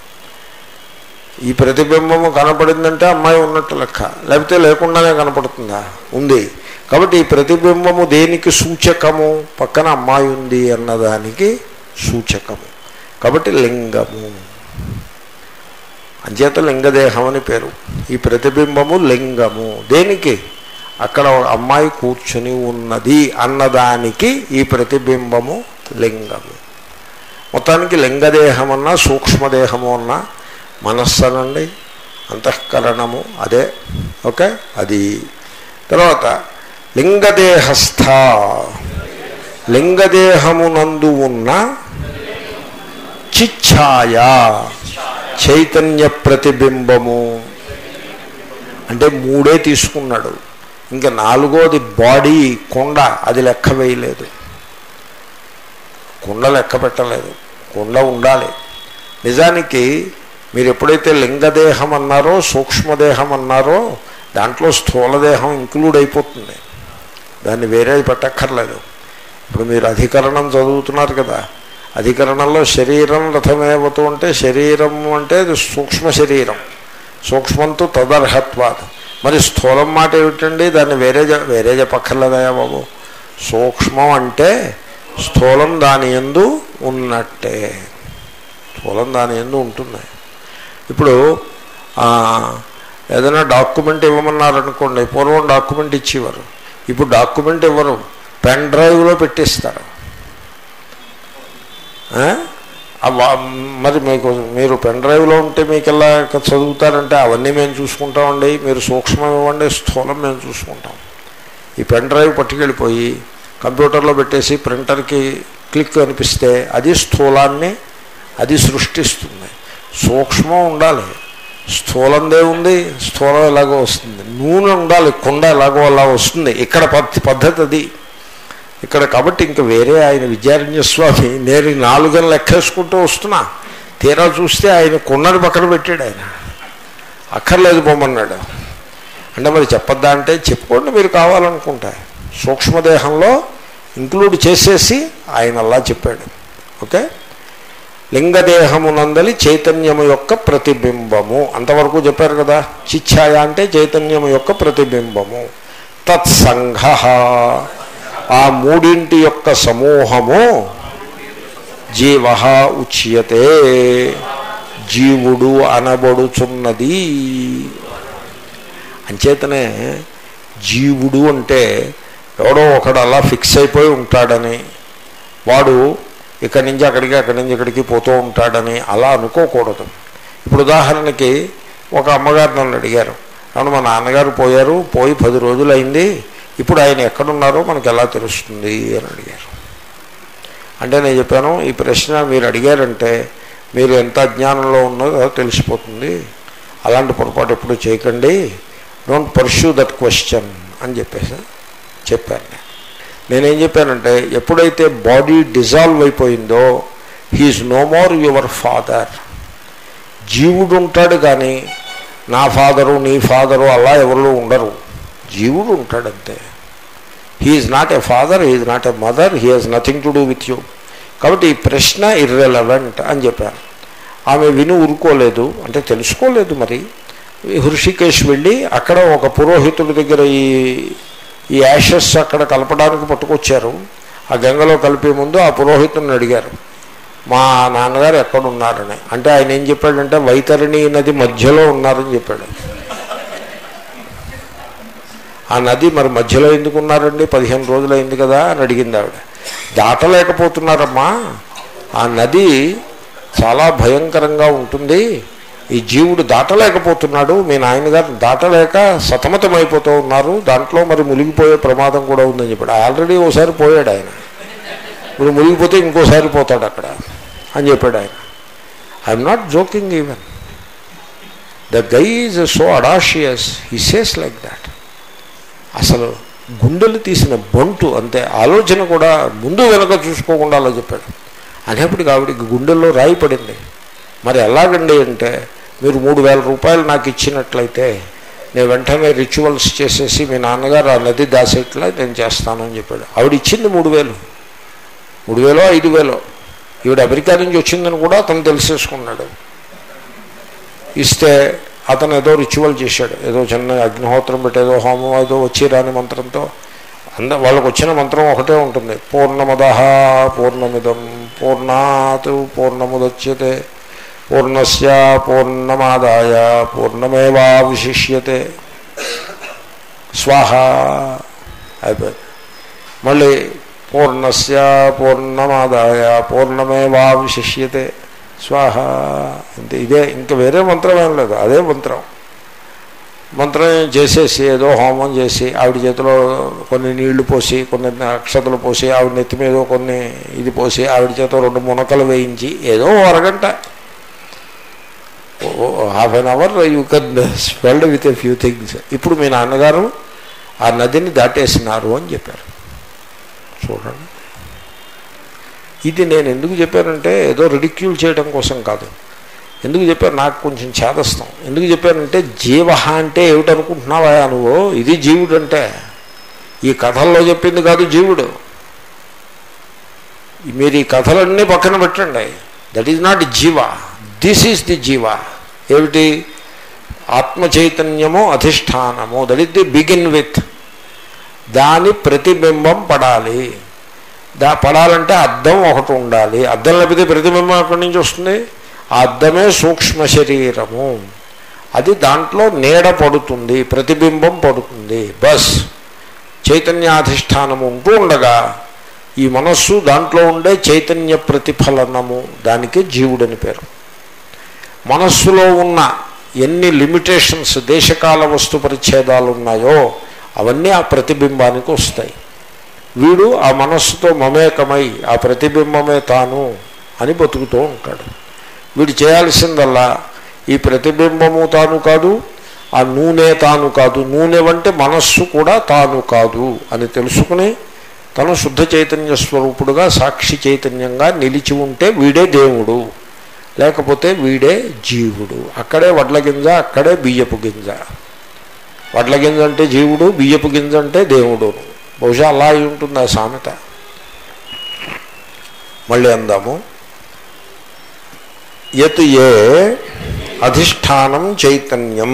ఈ ప్రతిబింబము కనపడిందంటే అమ్మాయి ఉన్నట్టు లెక్క లేకపోతే లేకుండానే కనపడుతుందా ఉంది కాబట్టి ఈ ప్రతిబింబము దేనికి సూచకము పక్కన అమ్మాయి ఉంది అన్నదానికి సూచకము కాబట్టి లింగము అంచేత లింగదేహం అని పేరు ఈ ప్రతిబింబము లింగము దేనికి అక్కడ ఒక అమ్మాయి కూర్చుని ఉన్నది అన్నదానికి ఈ ప్రతిబింబము లింగము మొత్తానికి లింగదేహం అన్నా సూక్ష్మదేహము అన్నా మనస్సు అనండి అంతఃకరణము అదే ఓకే అది తర్వాత లింగదేహస్థ లింగదేహమునందు ఉన్న చిచ్ఛాయ చైతన్య ప్రతిబింబము అంటే మూడే తీసుకున్నాడు ఇంకా నాలుగోది బాడీ కొండ అది లెక్క వేయలేదు కుండ లెక్క పెట్టలేదు కుండ ఉండాలి నిజానికి మీరు ఎప్పుడైతే లింగదేహం అన్నారో సూక్ష్మదేహం అన్నారో దాంట్లో స్థూలదేహం ఇంక్లూడ్ అయిపోతుంది దాన్ని వేరే పెట్టక్కర్లేదు ఇప్పుడు మీరు అధికరణం చదువుతున్నారు కదా అధికరణంలో శరీరం రథమేవతు అంటే శరీరం అంటే అది సూక్ష్మ శరీరం సూక్ష్మంతో తదర్హత్వాత్ మరి స్థూలం మాట ఏమిటండి దాన్ని వేరే చె- వేరే చెప్పక్కర్లేదయా బాబు సూక్ష్మం అంటే స్థూలం దాని ఎందు ఉన్నట్టే స్థూలం దాని ఎందు ఉంటుంది ఇప్పుడు ఆ, ఏదైనా డాక్యుమెంట్ ఇవ్వమన్నారనుకోండి పూర్వం డాక్యుమెంట్ ఇచ్చేవారు ఇప్పుడు డాక్యుమెంట్ ఇవ్వరు పెన్ డ్రైవ్లో పెట్టిస్తారు ఆ? ఆ వా- మరి మీకు మీరు పెన్ డ్రైవ్లో ఉంటే మీకు ఎలా చదువుతారంటే అవన్నీ మేము చూసుకుంటామండి మీరు సూక్ష్మం ఇవ్వండి స్థూలం మేము చూసుకుంటాం ఈ పెన్ డ్రైవ్ పట్టుకెళ్ళిపోయి కంప్యూటర్లో పెట్టేసి ప్రింటర్కి క్లిక్ అనిపిస్తే అది స్థూలాన్ని అది సృష్టిస్తుంది సూక్ష్మం ఉండాలి స్థూలందే ఉంది స్థూలం ఎలాగో వస్తుంది నూనె ఉండాలి కుండ ఎలాగో అలా వస్తుంది ఇక్కడ పద్ధ పద్ధతి అది ఇక్కడ కాబట్టి ఇంకా వేరే ఆయన విద్యారణ్య స్వామి నేను ఈ నాలుగని లెక్కేసుకుంటూ వస్తున్నా తీరా చూస్తే ఆయన కుండని పక్కన పెట్టాడు ఆయన అక్కర్లేదు పొమ్మన్నాడు అంటే మరి చెప్పొద్దా అంటే చెప్పుకోండి మీరు కావాలనుకుంటే సూక్ష్మదేహంలో ఇంక్లూడ్ చేసేసి ఆయన అలా చెప్పాడు ఓకే లింగదేహమునందలి చైతన్యము యొక్క ప్రతిబింబము అంతవరకు చెప్పారు కదా చిచ్ఛాయ అంటే చైతన్యము యొక్క ప్రతిబింబము తత్సంఘ ఆ మూడింటి యొక్క సమూహము జీవ ఉచ్యతే జీవుడు అనబడుచున్నది అంచేతనే జీవుడు అంటే ఎవడో ఒకడు అలా ఫిక్స్ అయిపోయి ఉంటాడని వాడు ఇక్కడి నుంచి అక్కడికి అక్కడి నుంచి ఇక్కడికి పోతూ ఉంటాడని అలా అనుకోకూడదు ఇప్పుడు ఉదాహరణకి ఒక అమ్మగారు నన్ను అడిగారు అవును మా నాన్నగారు పోయారు పోయి పది రోజులు అయింది ఇప్పుడు ఆయన ఎక్కడున్నారో మనకు ఎలా తెలుస్తుంది అని అడిగారు అంటే నేను చెప్పాను ఈ ప్రశ్న మీరు అడిగారంటే మీరు ఎంత అజ్ఞానంలో ఉన్నదో తెలిసిపోతుంది అలాంటి పొరపాటు ఎప్పుడు చేయకండి డోంట్ పర్ష్యూ దట్ క్వశ్చన్ అని చెప్పేసి చెప్పాను నేను నేనేం చెప్పానంటే ఎప్పుడైతే బాడీ డిజాల్వ్ అయిపోయిందో he is no more your father జీవుడు ఉంటాడు కానీ నా ఫాదరు నీ ఫాదరు అలా ఎవరు ఉండరు జీవుడు ఉంటాడంతే he is not a father he is not a mother he has nothing to do with you కాబట్టి ఈ ప్రశ్న ఇర్రెలవెంట్ అని చెప్పాను ఆమె విని ఊరుకోలేదు అంటే తెలుసుకోలేదు మరి హృషికేశ్ వెళ్ళి అక్కడ ఒక పురోహితుడి దగ్గర ఈ ఈ యాషెస్ అక్కడ కలపడానికి పట్టుకొచ్చారు ఆ గంగలో కలిపే ముందు ఆ పురోహితుడిని అడిగారు మా నాన్నగారు ఎక్కడున్నారని అంటే ఆయన ఏం చెప్పాడంటే వైతరిణి నది మధ్యలో ఉన్నారని చెప్పాడు ఆ నది మరి మధ్యలో ఎందుకు ఉన్నారండి పదిహేను రోజులు అయింది కదా అని అడిగింది ఆవిడ దాటలేకపోతున్నారమ్మా ఆ నది చాలా భయంకరంగా ఉంటుంది ఈ జీవుడు దాటలేకపోతున్నాడు మీ నాయనగారు దాటలేక సతమతమైపోతూ ఉన్నారు దాంట్లో మరి మునిగిపోయే ప్రమాదం కూడా ఉందని చెప్పాడు ఆల్రెడీ ఓసారి పోయాడు ఆయన ఇప్పుడు మునిగిపోతే ఇంకోసారి పోతాడు అక్కడ అని చెప్పాడు ఆయన I'm not joking even the guy is so audacious he says like that అసలు గుండెలు తీసిన బంటు అంతే ఆలోచన కూడా ముందు వెనక చూసుకోకుండా అలా చెప్పాడు అనేప్పటికి ఆవిడికి గుండెల్లో రాయి పడింది మరి ఎలాగండి అంటే మీరు మూడు వేల రూపాయలు నాకు ఇచ్చినట్లయితే నేను వెంటనే రిచువల్స్ చేసేసి మీ నాన్నగారు ఆ నది దాసేట్లా నేను చేస్తానని చెప్పాడు ఆవిడ ఇచ్చింది మూడు వేలు మూడు వేలో ఐదు వేలో ఈవిడ అమెరికా నుంచి వచ్చిందని కూడా అతను తెలిసేసుకున్నాడు ఇస్తే అతను ఏదో రిచువల్ చేశాడు ఏదో చిన్న అగ్నిహోత్రం పెట్టి ఏదో హోమం ఏదో వచ్చి రాని మంత్రంతో అంద వాళ్ళకు వచ్చిన మంత్రం ఒకటే ఉంటుంది పూర్ణమద పూర్ణమిదం పూర్ణాత్ పూర్ణముదచ్యతే పూర్ణస్య పూర్ణమాదాయ పూర్ణమేవాశిష్యతే స్వాహ అయిపోయింది మళ్ళీ పూర్ణస్య పూర్ణమాదాయ పూర్ణమేవాశిష్యతే స్వాహ అంతే ఇదే ఇంకా వేరే మంత్రం ఏం లేదు అదే మంత్రం మంత్రం చేసేసి ఏదో హోమం చేసి ఆవిడ చేతిలో కొన్ని నీళ్లు పోసి కొన్ని అక్షతలు పోసి ఆవిడ నెత్తి మీద కొన్ని ఇది పోసి ఆవిడ చేత రెండు మునకలు వేయించి ఏదో ఓ అరగంట half an hour you can spelled with a few things ఇప్పుడు మీ నాన్నగారు ఆ నదిని దాటేసినారు అని చెప్పారు చూడండి ఇది నేను ఎందుకు చెప్పానంటే ఏదో రిడిక్యూల్ చేయడం కోసం కాదు ఎందుకు చెప్పాను నాకు కొంచెం చేదస్తాం ఎందుకు చెప్పానంటే జీవ అంటే ఏమిటనుకుంటున్నావా నువ్వు ఇది జీవుడు అంటే ఈ కథల్లో చెప్పింది కాదు జీవుడు మీరు ఈ కథలన్నీ పక్కన పెట్టండి that is not jiva this is the jiva ఏమిటి ఆత్మ చైతన్యము అధిష్టానము that is the begin with దాని ప్రతిబింబం పడాలి దా పడాలంటే అద్దం ఒకటి ఉండాలి అద్దం లేకపోతే ప్రతిబింబం ఎక్కడి నుంచి వస్తుంది ఆ అద్దమే సూక్ష్మ శరీరము అది దాంట్లో నీడ పడుతుంది ప్రతిబింబం పడుతుంది బస్ చైతన్యాధిష్టానము ఉంటూ ఉండగా ఈ మనస్సు దాంట్లో ఉండే చైతన్య ప్రతిఫలనము దానికి జీవుడని పేరు మనస్సులో ఉన్న ఎన్ని లిమిటేషన్స్ దేశకాల వస్తు పరిచ్ఛేదాలు ఉన్నాయో అవన్నీ ఆ ప్రతిబింబానికి వస్తాయి వీడు ఆ మనస్సుతో మమేకమై ఆ ప్రతిబింబమే తాను అని బతుకుతూ ఉంటాడు వీడు చేయాల్సిందల్లా ఈ ప్రతిబింబము తాను కాదు ఆ నూనె తాను కాదు నూనె వంటి మనస్సు కూడా తాను కాదు అని తెలుసుకుని తను శుద్ధ చైతన్య స్వరూపుడుగా సాక్షి చైతన్యంగా నిలిచి ఉంటే వీడే దేవుడు లేకపోతే వీడే జీవుడు అక్కడే వడ్ల గింజ అక్కడే బియ్యపు గింజ వడ్ల గింజ అంటే జీవుడు బియ్యపు గింజ అంటే దేవుడు బహుశా అలా అయి ఉంటుంది ఆ సామెత మళ్ళీ అందాము యత్ ఏ అధిష్టానం చైతన్యం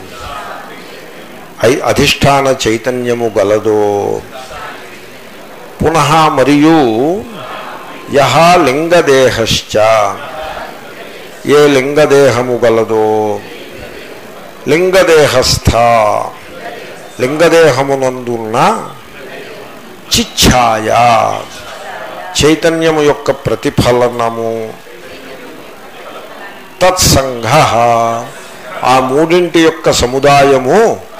ఐ అధిష్టాన చైతన్యము గలదో పునః మరియు యహ లింగదేహశ్చ ఏ లింగదేహము గలదో లింగదేహస్థ లింగదేహమునందున్న చిచ్ఛాయ చైతన్యము యొక్క ప్రతిఫలనము తత్సంగ ఆ మూడింటి యొక్క సముదాయము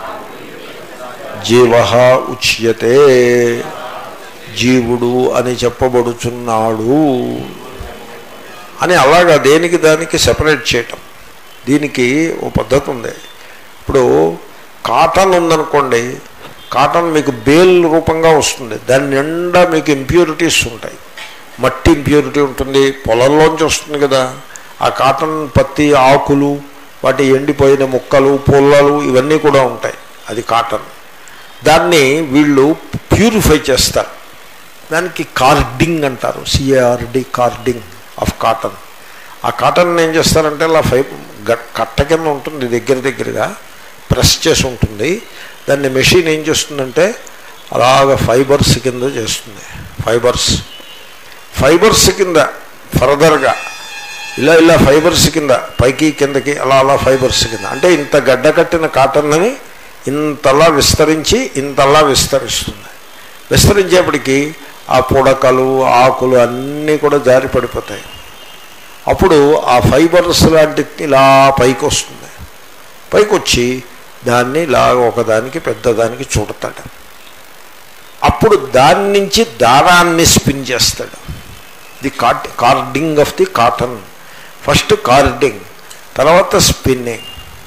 జీవ ఉచ్యతే జీవుడు అని చెప్పబడుచున్నాడు అని అలాగా దేనికి దానికి సెపరేట్ చేయటం దీనికి ఓ పద్ధతి ఉంది ఇప్పుడు కాటన్ ఉందనుకోండి కాటన్ మీకు బేల్ రూపంగా వస్తుంది దాని నిండా మీకు ఇంప్యూరిటీస్ ఉంటాయి మట్టి ఇంప్యూరిటీ ఉంటుంది పొలంలోంచి వస్తుంది కదా ఆ కాటన్ పత్తి ఆకులు వాటి ఎండిపోయిన ముక్కలు పుల్లలు ఇవన్నీ కూడా ఉంటాయి అది కాటన్ దాన్ని వీళ్ళు ప్యూరిఫై చేస్తారు దానికి కార్డింగ్ అంటారు సిఏఆర్డి కార్డింగ్ ఆఫ్ కాటన్ ఆ కాటన్ ఏం చేస్తారంటే అలా ఫై కట్ట కింద ఉంటుంది దగ్గర దగ్గరగా ప్రెస్ చేసి ఉంటుంది దాన్ని మెషిన్ ఏం చేస్తుందంటే అలాగ ఫైబర్స్ కింద చేస్తుంది ఫైబర్స్ ఫైబర్స్ కింద ఫర్దర్గా ఇలా ఇలా ఫైబర్స్ కింద పైకి కిందకి అలా అలా ఫైబర్స్ కింద అంటే ఇంత గడ్డ కట్టిన కాటన్ని ఇంతలా విస్తరించి ఇంతలా విస్తరిస్తుంది విస్తరించేప్పటికీ ఆ పుడకలు ఆకులు అన్నీ కూడా జారి పడిపోతాయి అప్పుడు ఆ ఫైబర్స్ లాంటి ఇలా పైకి వస్తుంది పైకి వచ్చి దాన్ని ఇలా ఒకదానికి పెద్దదానికి చూడతాడు అప్పుడు దాని నుంచి దారాన్ని స్పిన్ చేస్తాడు the cot carding of the cotton first carding తర్వాత స్పిన్నింగ్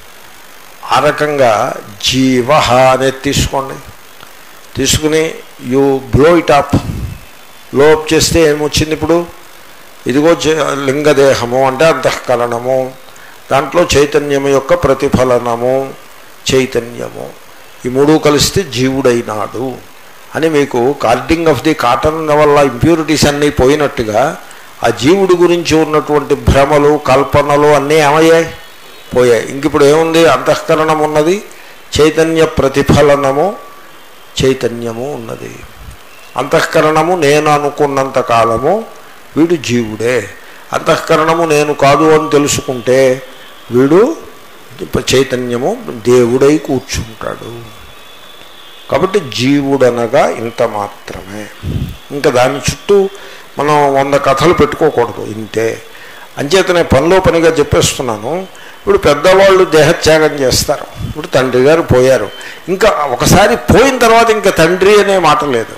ఆ రకంగా జీవ అనేది తీసుకోండి తీసుకుని you blow it up blow up చేస్తే ఏమొచ్చింది ఇప్పుడు ఇదిగో చే- లింగదేహము అంటే అంతఃకరణము దాంట్లో చైతన్యము యొక్క ప్రతిఫలనము చైతన్యము ఈ మూడు కలిస్తే జీవుడైనాడు అని మీకు కార్డింగ్ ఆఫ్ ది కాటన్ వల్ల ఇంప్యూరిటీస్ అన్నీ పోయినట్టుగా ఆ జీవుడి గురించి ఉన్నటువంటి భ్రమలు కల్పనలు అన్నీ ఏమయ్యాయి పోయాయి ఇంక ఇప్పుడు ఏముంది అంతఃకరణం ఉన్నది చైతన్య ప్రతిఫలనము చైతన్యము ఉన్నది అంతఃకరణము నేను అనుకున్నంత కాలము వీడు జీవుడే అంతఃకరణము నేను కాదు అని తెలుసుకుంటే వీడు చైతన్యము దేవుడై కూర్చుంటాడు కాబట్టి జీవుడనగా ఇంత మాత్రమే ఇంకా దాని చుట్టూ మనం వంద కథలు పెట్టుకోకూడదు ఇంతే అంచేతనే పనిలో పనిగా చెప్పేస్తున్నాను ఇప్పుడు పెద్దవాళ్ళు దేహత్యాగం చేస్తారు ఇప్పుడు తండ్రి గారు పోయారు ఇంకా ఒకసారి పోయిన తర్వాత ఇంకా తండ్రి అనే మాట లేదు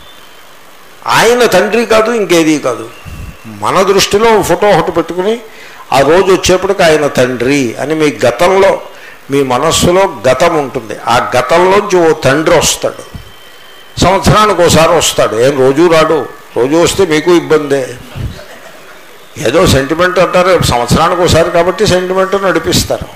ఆయన తండ్రి కాదు ఇంకేది కాదు మన దృష్టిలో ఫోటో ఒకటి పెట్టుకుని ఆ రోజు వచ్చేప్పటికి ఆయన తండ్రి అని మీ గతంలో మీ మనస్సులో గతం ఉంటుంది ఆ గతంలోంచి ఓ తండ్రి వస్తాడు సంవత్సరానికి ఒకసారి వస్తాడు ఏం రోజు రాడు రోజు వస్తే మీకు ఇబ్బందే ఏదో సెంటిమెంట్ అంటారు సంవత్సరానికి ఒకసారి కాబట్టి సెంటిమెంట్ నడిపిస్తారు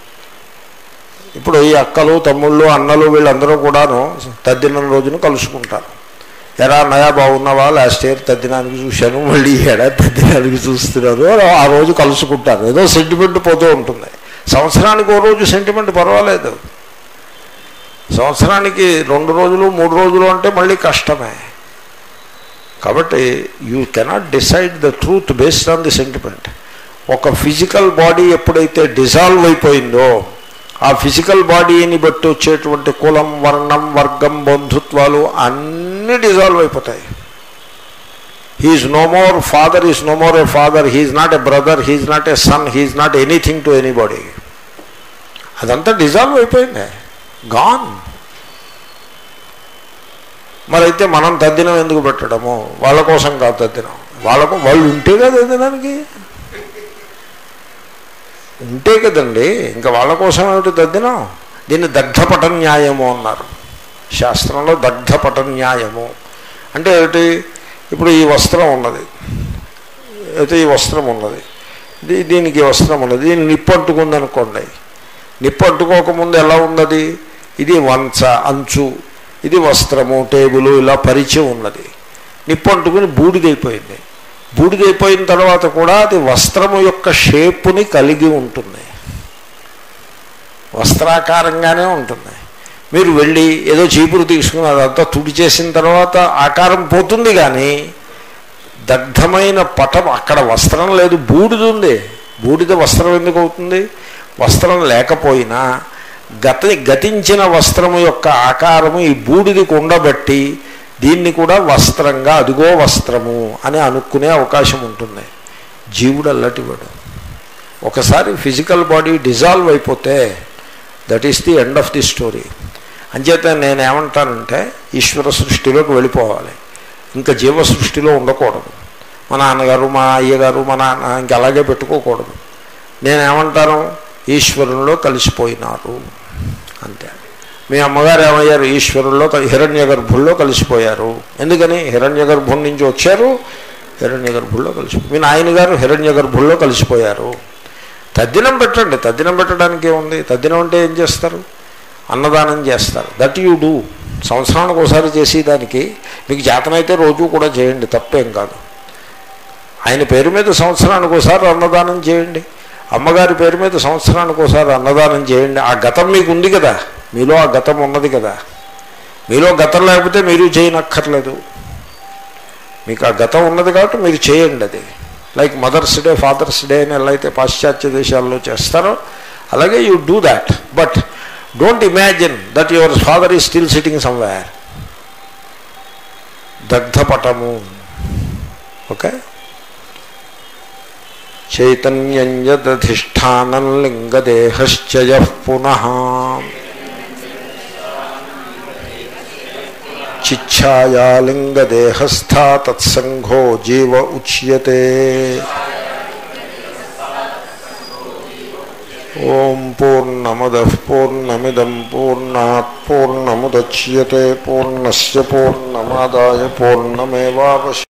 ఇప్పుడు ఈ అక్కలు తమ్ముళ్ళు అన్నలు వీళ్ళందరూ కూడాను తద్దినం రోజున కలుసుకుంటారు ఎరా నయా బాగున్నావా లాస్ట్ ఇయర్ తద్దినానికి చూశాను మళ్ళీ ఈ ఏడాది తద్దినానికి చూస్తున్నారు ఆ రోజు కలుసుకుంటారు ఏదో సెంటిమెంట్ పోతూ ఉంటుంది సంవత్సరానికి ఓ రోజు సెంటిమెంట్ పర్వాలేదు సంవత్సరానికి రెండు రోజులు మూడు రోజులు అంటే మళ్ళీ కష్టమే కాబట్టి you cannot decide the truth based on the sentiment ఒక ఫిజికల్ బాడీ ఎప్పుడైతే డిజాల్వ్ అయిపోయిందో ఆ ఫిజికల్ బాడీని బట్టి వచ్చేటువంటి కులం వర్ణం వర్గం బంధుత్వాలు అన్నీ డిజాల్వ్ అయిపోతాయి he is no more father is no more a father he is not a brother he is not a son he is not anything to anybody అదంతా డిజాల్వ్ అయిపోయింది గాన్ మరైతే మనం తద్దినం ఎందుకు పెట్టడము వాళ్ళ కోసం కాదు తద్దినం వాళ్ళకు వాళ్ళు ఉంటే కదా తద్దినానికి ఉంటే కదండి ఇంకా వాళ్ళ కోసం ఏమిటి తద్దినం దీన్ని దగ్ధపట న్యాయము అన్నారు శాస్త్రంలో దగ్ధపట న్యాయము అంటే ఏమిటి ఇప్పుడు ఈ వస్త్రం ఉన్నది అయితే ఈ వస్త్రం ఉన్నది దీ- దీనికి ఈ వస్త్రం ఉన్నది దీన్ని నిప్పు అంటుకుంది అనుకోండి నిప్పు అంటుకోకముందు ఎలా ఉన్నది ఇది వంచ అంచు ఇది వస్త్రము టేబుల్ ఇలా పరిచయం ఉన్నది నిప్పు అంటుకుని బూడిదైపోయింది బూడిదైపోయిన తర్వాత కూడా అది వస్త్రము యొక్క షేపుని కలిగి ఉంటుంది వస్త్రాకారంగానే ఉంటుంది మీరు వెళ్ళి ఏదో చీపురు తీసుకుని అదంతా తుడి చేసిన తర్వాత ఆకారం పోతుంది కానీ దగ్ధమైన పటం అక్కడ వస్త్రం లేదు బూడిద ఉంది బూడిద వస్త్రం ఎందుకు అవుతుంది వస్త్రం లేకపోయినా గత గతించిన వస్త్రము యొక్క ఆకారము ఈ బూడిది ఉండబట్టి దీన్ని కూడా వస్త్రంగా అదిగో వస్త్రము అని అనుకునే అవకాశం ఉంటుంది జీవుడు అల్లటివాడు ఒకసారి ఫిజికల్ బాడీ డిజాల్వ్ అయిపోతే that is the end of the story అంచేత నేనేమంటానంటే ఈశ్వర సృష్టిలోకి వెళ్ళిపోవాలి ఇంకా జీవ సృష్టిలో ఉండకూడదు మా నాన్నగారు మా అయ్యగారు మా నాన్న ఇంక అలాగే పెట్టుకోకూడదు నేనేమంటాను ఈశ్వరుల్లో కలిసిపోయినారు అంతే మీ అమ్మగారు ఏమయ్యారు ఈశ్వరుల్లో హిరణ్య గర్భుల్లో కలిసిపోయారు ఎందుకని హిరణ్య గర్భం నుంచి వచ్చారు హిరణ్య గర్భుల్లో కలిసిపోయి మీ నాయనగారు హిరణ్య గర్భుల్లో కలిసిపోయారు తద్దినం పెట్టండి తద్దినం పెట్టడానికి ఏముంది తద్దినం అంటే ఏం చేస్తారు అన్నదానం చేస్తారు దట్ యూ డూ సంవత్సరానికి ఒకసారి చేసేదానికి మీకు చేతనైతే రోజు కూడా చేయండి తప్పేం కాదు ఆయన పేరు మీద సంవత్సరానికి ఒకసారి అన్నదానం చేయండి అమ్మగారి పేరు మీద సంవత్సరానికి ఒకసారి అన్నదానం చేయండి ఆ గతం మీకు ఉంది కదా మీలో ఆ గతం ఉన్నది కదా మీలో గతం లేకపోతే మీరు చేయనక్కర్లేదు మీకు ఆ గతం ఉన్నది కాబట్టి మీరు చేయండి అది like mother's day father's day అని ఎలా అయితే పాశ్చాత్య దేశాల్లో చేస్తారో అలాగే you do that but don't imagine that your father is still sitting somewhere దగ్ధపటము ఓకే చైతన్యం యదధిష్టానం లింగదేహశ్చయ పునః చిచ్ఛాయా లింగదేహస్థా తత్సంఘో జీవ ఉచ్యతే ఓం పూర్ణమద పూర్ణమిదం పూర్ణాత్ పూర్ణముద్యతే పూర్ణస్ పూర్ణమాదాయ పూర్ణమేవాశ